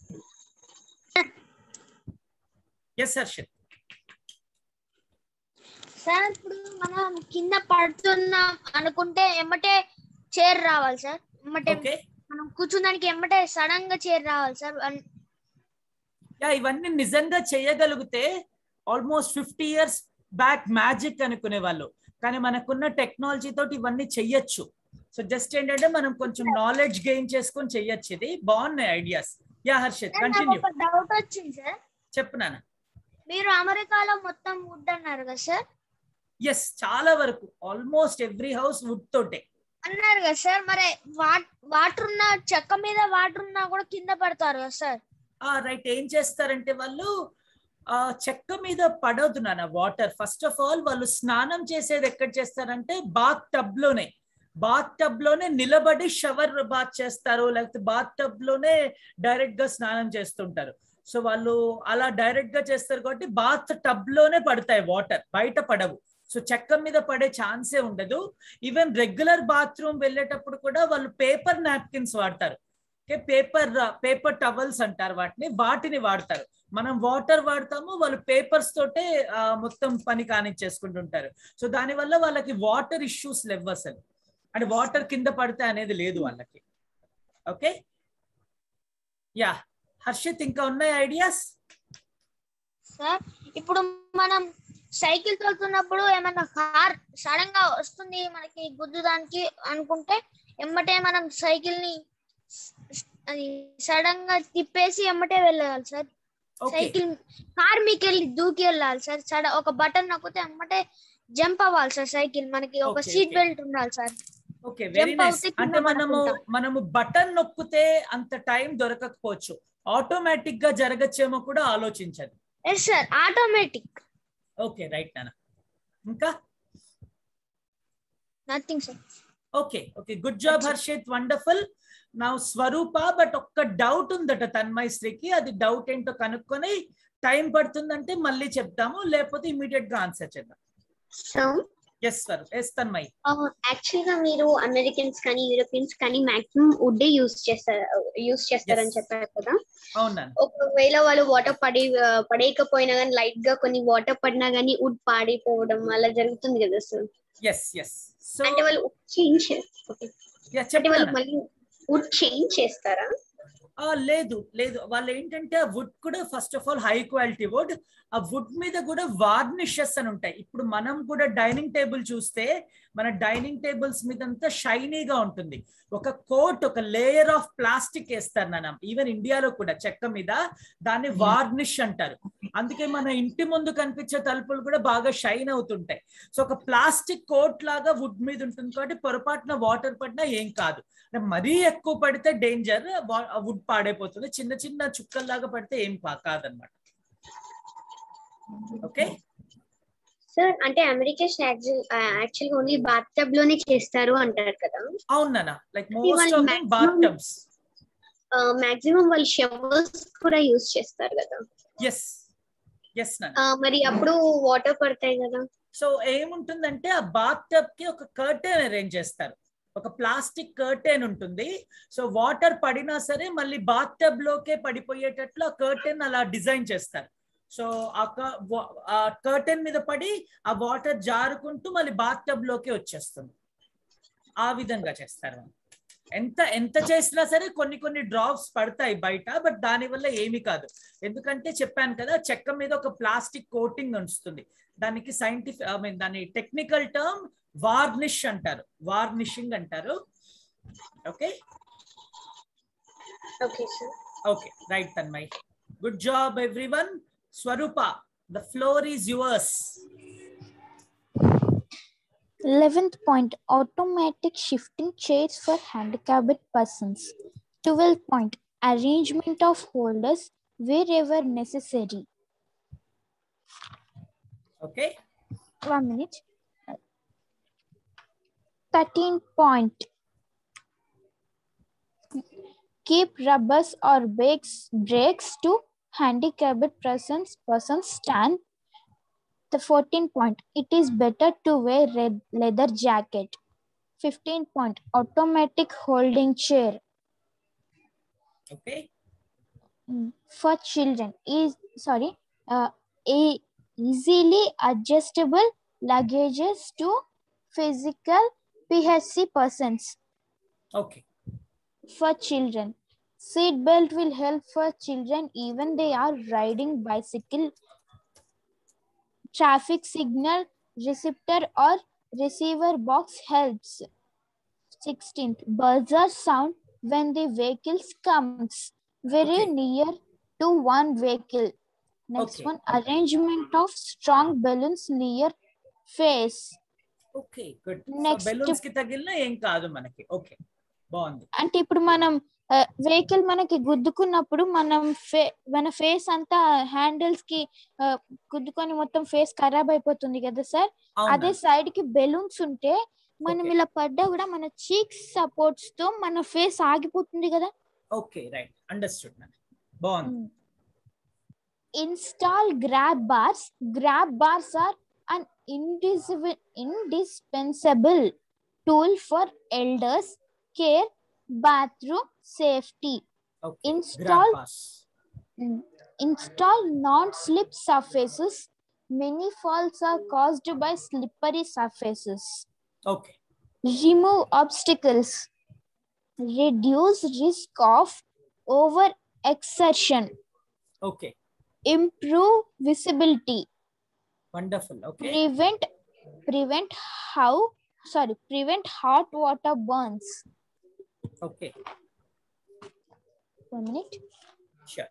ఎస్ హర్షిత్ సార్ ఇప్పుడు మనం కింద పడుతున్నాం అనుకుంటే ఎమ్మటే చైర్ రావాలి సార్ ఎమ్మటే ఓకే మనం కూర్చున్నానికి ఎమ్మటే సడన్ గా చైర్ రావాలి సార్ అన్- యా ఇవన్నీ నిజంగా చేయగలిగితే almost fifty years back magic అనుకునే వాళ్ళు కానీ మనకున్న టెక్నాలజీ తోటి ఇవన్నీ చెయ్యొచ్చు సో జస్ట్ ఏంటంటే మనం కొంచెం నాలెడ్జ్ గెయిన్ చేసుకొని చెయ్యొచ్చు ఇది బాగున్నాయి ఐడియాస్ యా హర్షిత్ సార్, నాకు కంటిన్యూ ఒక డౌట్ వచ్చింది సార్ చెప్పు నాన్న మీరు అమెరికాలో మొత్తం వుడ్ అన్నారు కదా సార్ ఎస్ చాలా వరకు ఆల్మోస్ట్ ఎవ్రీ హౌస్ వుడ్ తోటే అన్నారు కదా సార్ మరి వాటర్ ఉన్న చెక్క మీద వాటర్ ఉన్నా కూడా కింద పడతారు కదా సార్ ఆ రైట్ ఏం చేస్తారంటే వాళ్ళు ఆ చెక్క మీద పడవద్దు నాన్న వాటర్ ఫస్ట్ ఆఫ్ ఆల్ వాళ్ళు స్నానం చేసేది ఎక్కడ చేస్తారంటే బాత్ టబ్ లోనే బాత్ టబ్ లోనే నిలబడి షవర్ బాత్ చేస్తారు లేకపోతే బాత్ టబ్ లోనే డైరెక్ట్ గా స్నానం చేస్తుంటారు సో వాళ్ళు అలా డైరెక్ట్ గా చేస్తారు కాబట్టి బాత్ టబ్ లోనే పడతాయి వాటర్ బయట పడవు సో చెక్క మీద పడే ఛాన్సే ఉండదు ఈవెన్ రెగ్యులర్ బాత్రూమ్ వెళ్ళేటప్పుడు కూడా వాళ్ళు పేపర్ నాప్కిన్స్ వాడతారు ఓకే పేపర్ పేపర్ టవల్స్ అంటారు వాటిని వాటిని వాడతారు మనం వాటర్ వాడతాము వాళ్ళు పేపర్స్ తోటే ఆ, మొత్తం పని కానిచ్చేసుకుంటుంటారు సో దానివల్ల వాళ్ళకి వాటర్ ఇష్యూస్ లేవు అసలు అంటే వాటర్ కింద పడితే అనేది లేదు వాళ్ళకి ఓకే యా హర్షిత్ ఇంకా ఉన్నాయి ఐడియాస్ సార్ ఇప్పుడు మనం సైకిల్ తోలుతున్నప్పుడు ఏమన్నా కార్ సడన్ గా వస్తుంది మనకి గుద్దుదానికి అనుకుంటే ఎమ్మటే మనం సైకిల్ ని అది సడన్ గా తిప్పేసి ఎమ్మటే వెళ్ళాలి సార్ ఓకే సైకిల్ కార్ మీకు వెళ్ళి దూకి వెళ్ళాలి సార్ సడ ఒక బటన్ నొక్కితే ఎమ్మటే జంప్ అవ్వాలి సార్ సైకిల్ మనకి ఒక Okay, సీట్ okay. బెల్ట్ ఉండాలి sir okay very Jump nice అవుతే కింద అంటే మనము పడకుండా. మనము బటన్ నొక్కితే అంత టైం దొరకకపోవచ్చు ఆటోమేటిక్ గా జరగచ్చేమో కూడా ఆలోచించదు yes sir automatic okay right నాన్న ఇంకా nothing sir okay okay good job Harshit wonderful నా స్వరూప బట్ ఒక్క డౌట్ ఉందట తన్మయ్ శ్రీకి అది డౌట్ ఏంటో కనుక్కొని టైం పడుతుందంటే మళ్ళీ చెప్తాము లేకపోతే ఇమీడియట్ గా ఆన్సర్ చేద్దాం so yes Swarup yes Tanmay actual గా మీరు అమెరికన్స్ కానీ యూరోపియన్స్ కానీ మాక్సిమం వుడ్ యూస్ చేస్తారు యూస్ చేస్తారని Yes. చెప్పారు కదా అవునా ఒకవేళ వాళ్ళు వాటర్ పడి ఆ, పడేయకపోయినా కానీ లైట్ గా కొన్ని వాటర్ పడినా కానీ వుడ్ పాడైపోవడం అలా జరుగుతుంది కదా సార్ ఎస్ ఎస్ సో అంటే వాళ్ళు చేంజ్ అంటే చెప్పండి వాళ్ళు మళ్ళీ వుడ్ చేంజ్ చేస్తారా ఆ లేదు లేదు వాళ్ళు ఏంటంటే ఆ వుడ్ కూడా first of all high quality wood ఆ వుడ్ మీద కూడా వార్నిషెస్ అని ఉంటాయి ఇప్పుడు మనం కూడా డైనింగ్ టేబుల్ చూస్తే మన డైనింగ్ టేబుల్స్ మీద అంతా షైనీగా ఉంటుంది ఒక కోట్ ఒక లేయర్ ఆఫ్ ప్లాస్టిక్ వేస్తారు నాన్న ఈవెన్ ఇండియాలో కూడా చెక్క మీద దాన్ని వార్నిష్ అంటారు అందుకే మన ఇంటి ముందు కనిపించే తలుపులు కూడా బాగా షైన్ అవుతుంటాయి సో ఒక ప్లాస్టిక్ కోట్ లాగా వుడ్ మీద ఉంటుంది కాబట్టి పొరపాటున వాటర్ పడినా ఏం కాదు అంటే మరీ ఎక్కువ పడితే డేంజర్ వుడ్ పాడైపోతుంది చిన్న చిన్న చుక్కల్లాగా పడితే ఏం పా- కాదన్నమాట ఓకే సార్ అంటే అమెరికన్స్ యాక్చువల్ గా ఓన్లీ బాత్ టబ్ లోనే చేస్తారు అంటారు కదా అవునా లైక్ ఇది మోస్ట్ వాళ్ళు of them bath maximum- tubs maximum వాళ్ళు షవర్స్ కూడా యూస్ చేస్తారు కదా ఎస్ ఎస్ నా ఆ, మరి అప్పుడు వాటర్ పడతాయి కదా సో ఏముంటుందంటే ఆ బాత్ టబ్ కి ఒక కర్టెన్ అరేంజ్ చేస్తారు ఒక ప్లాస్టిక్ కర్టెన్ ఉంటుంది సో వాటర్ పడినా సరే మళ్ళీ బాత్ టబ్ లోకే పడిపోయేటట్లు ఆ కర్టెన్ అలా డిజైన్ చేస్తారు సో ఆ క- వా- ఆ కర్టెన్ మీద పడి ఆ వాటర్ జారుకుంటూ మళ్ళీ బాత్ టబ్ లోకి వచ్చేస్తుంది ఆ విధంగా చేస్తారు ఎంత ఎంత చేసినా సరే కొన్ని కొన్ని డ్రాప్స్ పడతాయి బయట బట్ దాని వల్ల ఏమీ కాదు ఎందుకంటే చెప్పాను కదా చెక్క మీద ఒక ప్లాస్టిక్ కోటింగ్ ఉంచుతుంది దానికి సైంటిఫిక్ ఐ మీన్ దాని టెక్నికల్ టర్మ్ వార్నిష్ అంటారు వార్నిషింగ్ అంటారు okay okay sir okay right Tanmay good job everyone Swarupa the floor is yours 11th point automatic shifting chairs for handicapped persons 12th point arrangement of holders wherever necessary okay one minute 13 point keep rubbers or brakes brakes to handicapped persons persons stand the 14 point it is better to wear red leather jacket 15 point automatic holding chair okay Mm, for children is sorry uh, a easily adjustable luggages to physical phc persons okay for children seat belt will help for children even they are riding bicycle traffic signal receptor or receiver box helps 16th buzzer sound when the vehicles comes very Okay. near to one vehicle next Okay. one arrangement of strong balloons near face okay good Next. Balloons కి తగిలినా ఏం కాదు మనకి ఓకే బాగుంది అంటే ఇప్పుడు మనం వెహికల్ మనకి గుద్దుకున్నప్పుడు మనం ఫే మన ఫేస్ అంతా హ్యాండిల్స్ కి ఆ, గుద్దుకొని మొత్తం ఫేస్ ఖరాబ్ అయిపోతుంది కదా సార్ అదే అవునా సైడ్ కి బెలూన్స్ ఉంటే మనం Okay. ఇలా పడ్డా కూడా మన చీక్స్ సపోర్ట్స్ తో మన ఫేస్ ఆగిపోతుంది కదా ఓకే రైట్ అండర్స్టూడ్ బాగుంది install grab bars grab bars are an indis- indispensable tool for elders care bathroom safety okay Install- grab bars Mm. Install non-slip surfaces. Many falls are caused by slippery surfaces. Okay Remove obstacles. Reduce risk of over exertion. Okay Improve visibility. Wonderful okay Prevent prevent how sorry prevent hot water burns. Okay One minute. Sure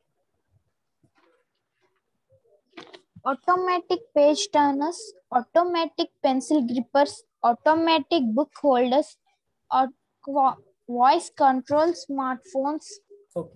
automatic page turners, automatic pencil grippers, automatic book holders, or vo- voice control smartphones, okay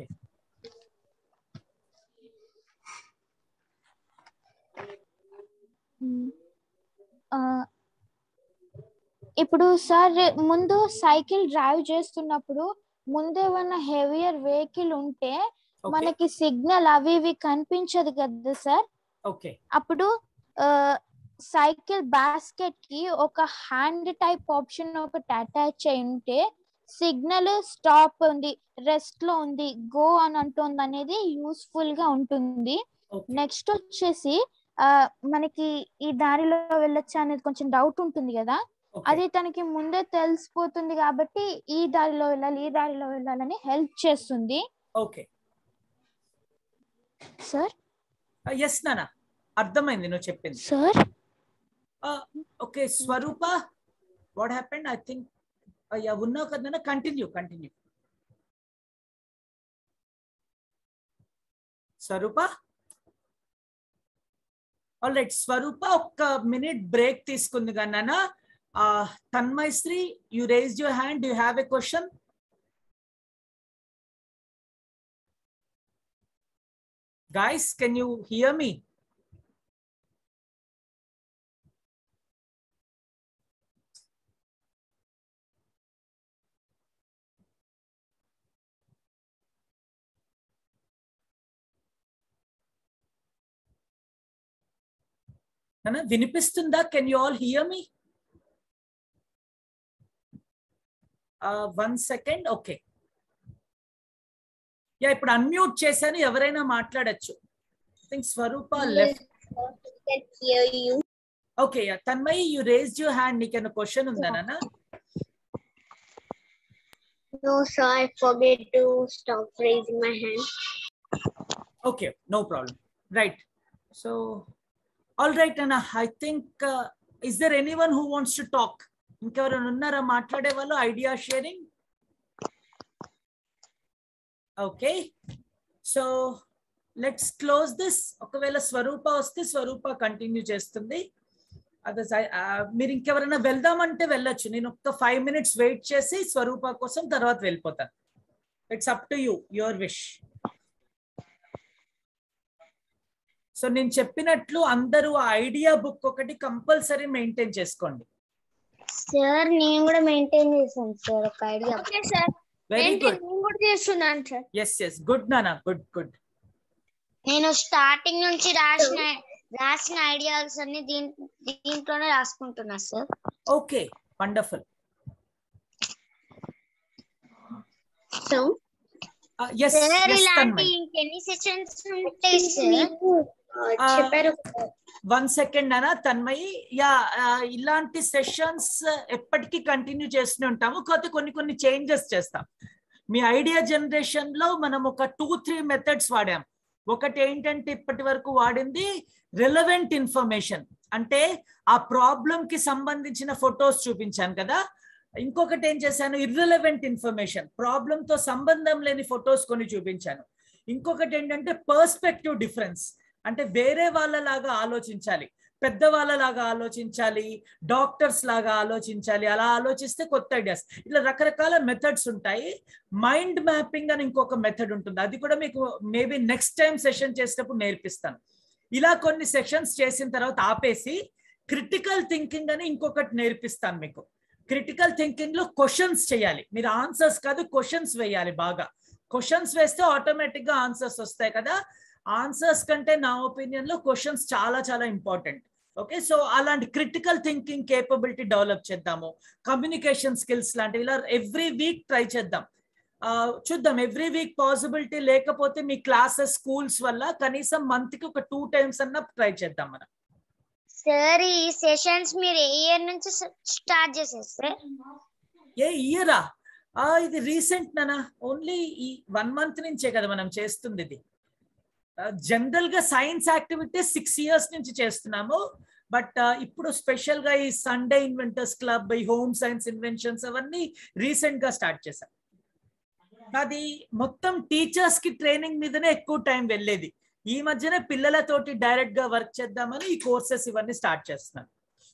మ్, ఆ, ఇప్పుడు సార్ ముందు సైకిల్ డ్రైవ్ చేస్తున్నప్పుడు ముందు ఏమన్నా హెవియర్ వెహికల్ ఉంటే ఓకే మనకి సిగ్నల్ అవి ఇవి కనిపించదు కదా సార్ ఓకే అప్పుడు సైకిల్ బాస్కెట్ కి ఒక హ్యాండ్ టైప్ ఆప్షన్ ఒకటి అటాచ్ అయి ఉంటే సిగ్నల్ స్టాప్ ఉంది రెస్ట్ లో ఉంది గో అని అంటుంది అనేది యూస్ఫుల్ గా ఉంటుంది ఓకే నెక్స్ట్ వచ్చేసి ఆ మనకి ఈ దారిలో వెళ్ళొచ్చా అనేది కొంచెం డౌట్ ఉంటుంది కదా అది తనకి ముందే తెలిసిపోతుంది కాబట్టి ఈ దారిలో వెళ్ళాలి ఈ దారిలో వెళ్ళాలని హెల్ప్ చేస్తుంది ఓకే సార్ ఎస్ నానా అర్థమైంది నువ్వు చెప్పింది sir okay Swarupa what happened I think అయ్యా ఉన్నావు కదా continue continue Swarupa all right Swarupa ఒక్క మినిట్ బ్రేక్ తీసుకుంది కన్నా Tanmay Sri you raise your hand you have a question guys can you hear me అన్న వినిపిస్తుందా can you all hear me one second okay yeah ఇప్పుడు అన్మ్యూట్ చేశాను ఎవరైనా మాట్లాడచ్చు think Swarupa left can hear you. Okay yeah Tanmay you raise your hand నీకేమైనా క్వశ్చన్ ఉందా నాన్న No, sir, I forget to stop raising my hand. Okay, no problem. Right. So, all right, Anna, I think, uh, is there anyone who wants to talk? ఇంకెవరైనా ఉన్నారా మాట్లాడే వాళ్ళు idea sharing okay so let's close this ఒకవేళ స్వరూప వస్తే స్వరూప కంటిన్యూ చేస్తుంది అదే మీరు ఇంకెవరైనా వెళ్దామంటే వెళ్ళొచ్చు నేను ఒక్క ఫైవ్ మినిట్స్ వెయిట్ చేసి స్వరూప కోసం తర్వాత వెళ్ళిపోతాను it's up to you your wish so నేను చెప్పినట్లు అందరూ ఆ ఐడియా బుక్ ఒకటి కంపల్సరీ మెయింటైన్ చేసుకోండి సార్ నేను కూడా మెయింటైన్ చేశాను సార్ ఒక idea okay sir very good నేను కూడా చేస్తున్నాను సార్ ఎస్ ఎస్ గుడ్ నానా గుడ్ గుడ్ నేను స్టార్టింగ్ నుంచి రాసిన రాసిన ఐడియాస్ అన్ని దీని దీంట్లోనే రాసుకుంటున్నా sir okay wonderful So, yes sir yes ఇలాంటి తన్మయ్ ఇంకెన్ని సెషన్స్ ఉంటాయి సార్ మీకు uh, Ah. చెప్పారు వన్ సెకండ్ అనా తన్మయి యా ఇలాంటి సెషన్స్ ఎప్పటికీ కంటిన్యూ చేస్తూనే ఉంటాము కాకపోతే కొన్ని కొన్ని చేంజెస్ చేస్తాం మీ ఐడియా జనరేషన్ లో మనం ఒక టూ త్రీ మెథడ్స్ వాడాం ఒకటి ఏంటంటే ఇప్పటి వరకు వాడింది రిలవెంట్ ఇన్ఫర్మేషన్ అంటే ఆ ప్రాబ్లం కి సంబంధించిన ఫొటోస్ చూపించాను కదా ఇంకొకటి ఏం చేశాను ఇర్రిలవెంట్ ఇన్ఫర్మేషన్ ప్రాబ్లం తో సంబంధం లేని ఫొటోస్ కొన్ని చూపించాను ఇంకొకటి ఏంటంటే పర్స్పెక్టివ్ డిఫరెన్స్ అంటే వేరే వాళ్ళలాగా ఆలోచించాలి పెద్ద వాళ్ళలాగా ఆలోచించాలి డాక్టర్స్ లాగా ఆలోచించాలి అలా ఆలోచిస్తే కొత్త ఐడియాస్ ఇట్లా రకరకాల మెథడ్స్ ఉంటాయి మైండ్ మ్యాపింగ్ అని ఇంకొక మెథడ్ ఉంటుంది అది కూడా మీకు మేబీ నెక్స్ట్ టైం సెషన్ చేసేటప్పుడు నేర్పిస్తాను ఇలా కొన్ని సెషన్స్ చేసిన తర్వాత ఆపేసి క్రిటికల్ థింకింగ్ అని ఇంకొకటి నేర్పిస్తాను మీకు క్రిటికల్ థింకింగ్ లో క్వశ్చన్స్ చేయాలి మీరు ఆన్సర్స్ కాదు క్వశ్చన్స్ వేయాలి బాగా క్వశ్చన్స్ వేస్తే ఆటోమేటిక్ గా ఆన్సర్స్ వస్తాయి కదా ఆన్సర్స్ కంటే నా ఒపీనియన్ లో క్వశ్చన్స్ చాలా చాలా ఇంపార్టెంట్ ఓకే సో అలాంటి క్రిటికల్ థింకింగ్ కేపబిలిటీ డెవలప్ చేద్దాము కమ్యూనికేషన్ స్కిల్స్ లాంటివి ఇలా ఎవ్రీ వీక్ ట్రై చేద్దాం ఆ, చూద్దాం ఎవ్రీ వీక్ పాసిబిలిటీ లేకపోతే మీ క్లాసెస్ స్కూల్స్ వల్ల కనీసం మంత్ కి ఒక టూ టైమ్స్ అన్న ట్రై చేద్దాం మనం సార్ ఈ సెషన్స్ మీరు ఏ ఇయర్ నుంచి స్టార్ట్ చేశారు సార్ ఏ ఇయరా ఇది రీసెంట్ నానా ఓన్లీ ఈ వన్ మంత్ నుంచే కదా మనం చేస్తుంది ఇది జనరల్ గా సైన్స్ యాక్టివిటీస్ సిక్స్ ఇయర్స్ నుంచి చేస్తున్నాము బట్ ఇప్పుడు స్పెషల్ గా ఈ సండే ఇన్వెంటర్స్ క్లబ్ ఈ హోమ్ సైన్స్ ఇన్వెన్షన్స్ అవన్నీ రీసెంట్ గా స్టార్ట్ చేశాం అది మొత్తం టీచర్స్ కి ట్రైనింగ్ మీదనే ఎక్కువ టైం వెళ్ళేది ఈ మధ్యనే పిల్లలతోటి డైరెక్ట్ గా వర్క్ చేద్దామని ఈ కోర్సెస్ ఇవన్నీ స్టార్ట్ చేస్తున్నాను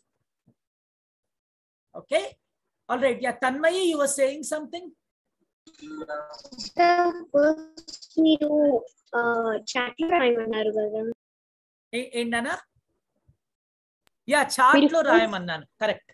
okay all right yeah Tanmayi you were saying something Sir, first మీరు చాట్ లో రాయమన్నారు కదా ఏంటన్నా యా చార్ట్ మీరు లో first- రాయమన్నాను కరెక్ట్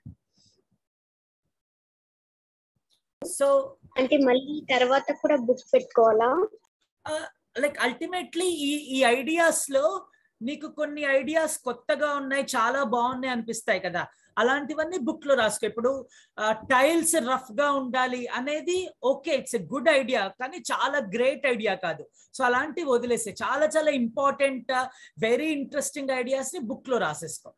సో అంటే మళ్ళీ తర్వాత కూడా బుక్ పెట్టుకోవాలా లైక్ అల్టిమేట్లీ ఈ ఈ ఐడియాస్ లో నీకు కొన్ని ఐడియాస్ కొత్తగా ఉన్నాయి చాలా బాగున్నాయి అనిపిస్తాయి కదా అలాంటివన్నీ బుక్ లో రాసుకో ఇప్పుడు టైల్స్ రఫ్ గా ఉండాలి అనేది okay it's a good idea కానీ చాలా గ్రేట్ ఐడియా కాదు సో అలాంటివి వదిలేసే చాలా చాలా ఇంపార్టెంట్ వెరీ ఇంట్రెస్టింగ్ ఐడియాస్ ని బుక్ లో రాసేసుకో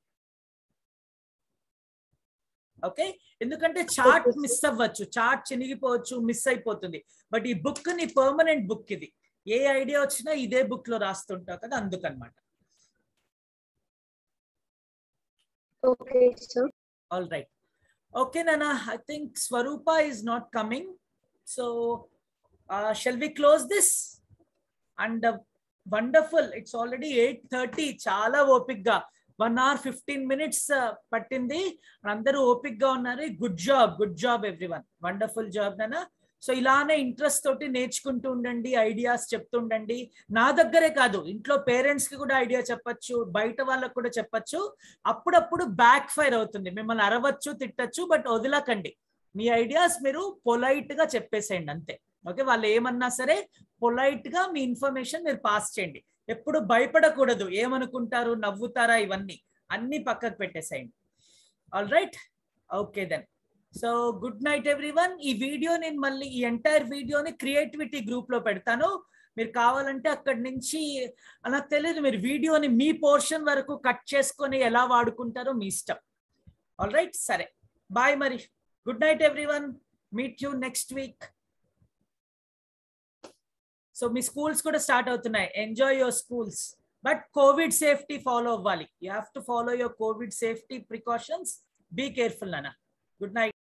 ఓకే ఎందుకంటే చార్ట్ Okay, sir. మిస్ అవ్వచ్చు చార్ట్ చినిగిపోవచ్చు మిస్ అయిపోతుంది బట్ ఈ బుక్ ని పర్మనెంట్ బుక్ ఇది ఏ ఐడియా వచ్చినా ఇదే బుక్ లో రాస్తుంటావు కదా అందుకనమాట okay sir All right. Okay, Nana, I think Swarupa is not coming. So, uh, shall we close this? And uh, wonderful. It's already 8.30. చాలా ఓపిక్గా వన్ అవర్ ఫిఫ్టీన్ మినిట్స్ పట్టింది అందరూ ఓపిక్గా ఉన్నారు good job good job every one wonderful job నానా సో ఇలానే ఇంట్రెస్ట్ తోటి నేర్చుకుంటూ ఉండండి ఐడియాస్ చెప్తుండండి నా దగ్గరే కాదు ఇంట్లో పేరెంట్స్ కి కూడా ఐడియా చెప్పొచ్చు బయట వాళ్ళకు కూడా చెప్పొచ్చు అప్పుడప్పుడు బ్యాక్ ఫైర్ అవుతుంది మిమ్మల్ని అరవచ్చు తిట్టచ్చు బట్ వదలకండి మీ ఐడియాస్ మీరు పొలైట్ గా చెప్పేసేయండి అంతే ఓకే వాళ్ళు ఏమన్నా సరే పొలైట్ గా మీ ఇన్ఫర్మేషన్ మీరు పాస్ చేయండి ఎప్పుడు భయపడకూడదు ఏమనుకుంటారు నవ్వుతారా ఇవన్నీ అన్ని పక్కకు పెట్టేసేయండి all right okay then so good night everyone ఈ వీడియో నేను మళ్ళీ ఈ ఎంటైర్ వీడియోని క్రియేటివిటీ గ్రూప్ లో పెడతాను మీరు కావాలంటే అక్కడి నుంచి నాకు తెలియదు మీరు వీడియోని మీ పోర్షన్ వరకు కట్ చేసుకొని ఎలా వాడుకుంటారో మీ ఇష్టం ఆల్ రైట్ సరే బాయ్ మరి good night everyone meet you next week so మీ స్కూల్స్ కూడా స్టార్ట్ అవుతున్నాయి enjoy your schools but covid safety follow అవ్వాలి you have to follow your covid safety precautions be careful నాన్న గుడ్ నైట్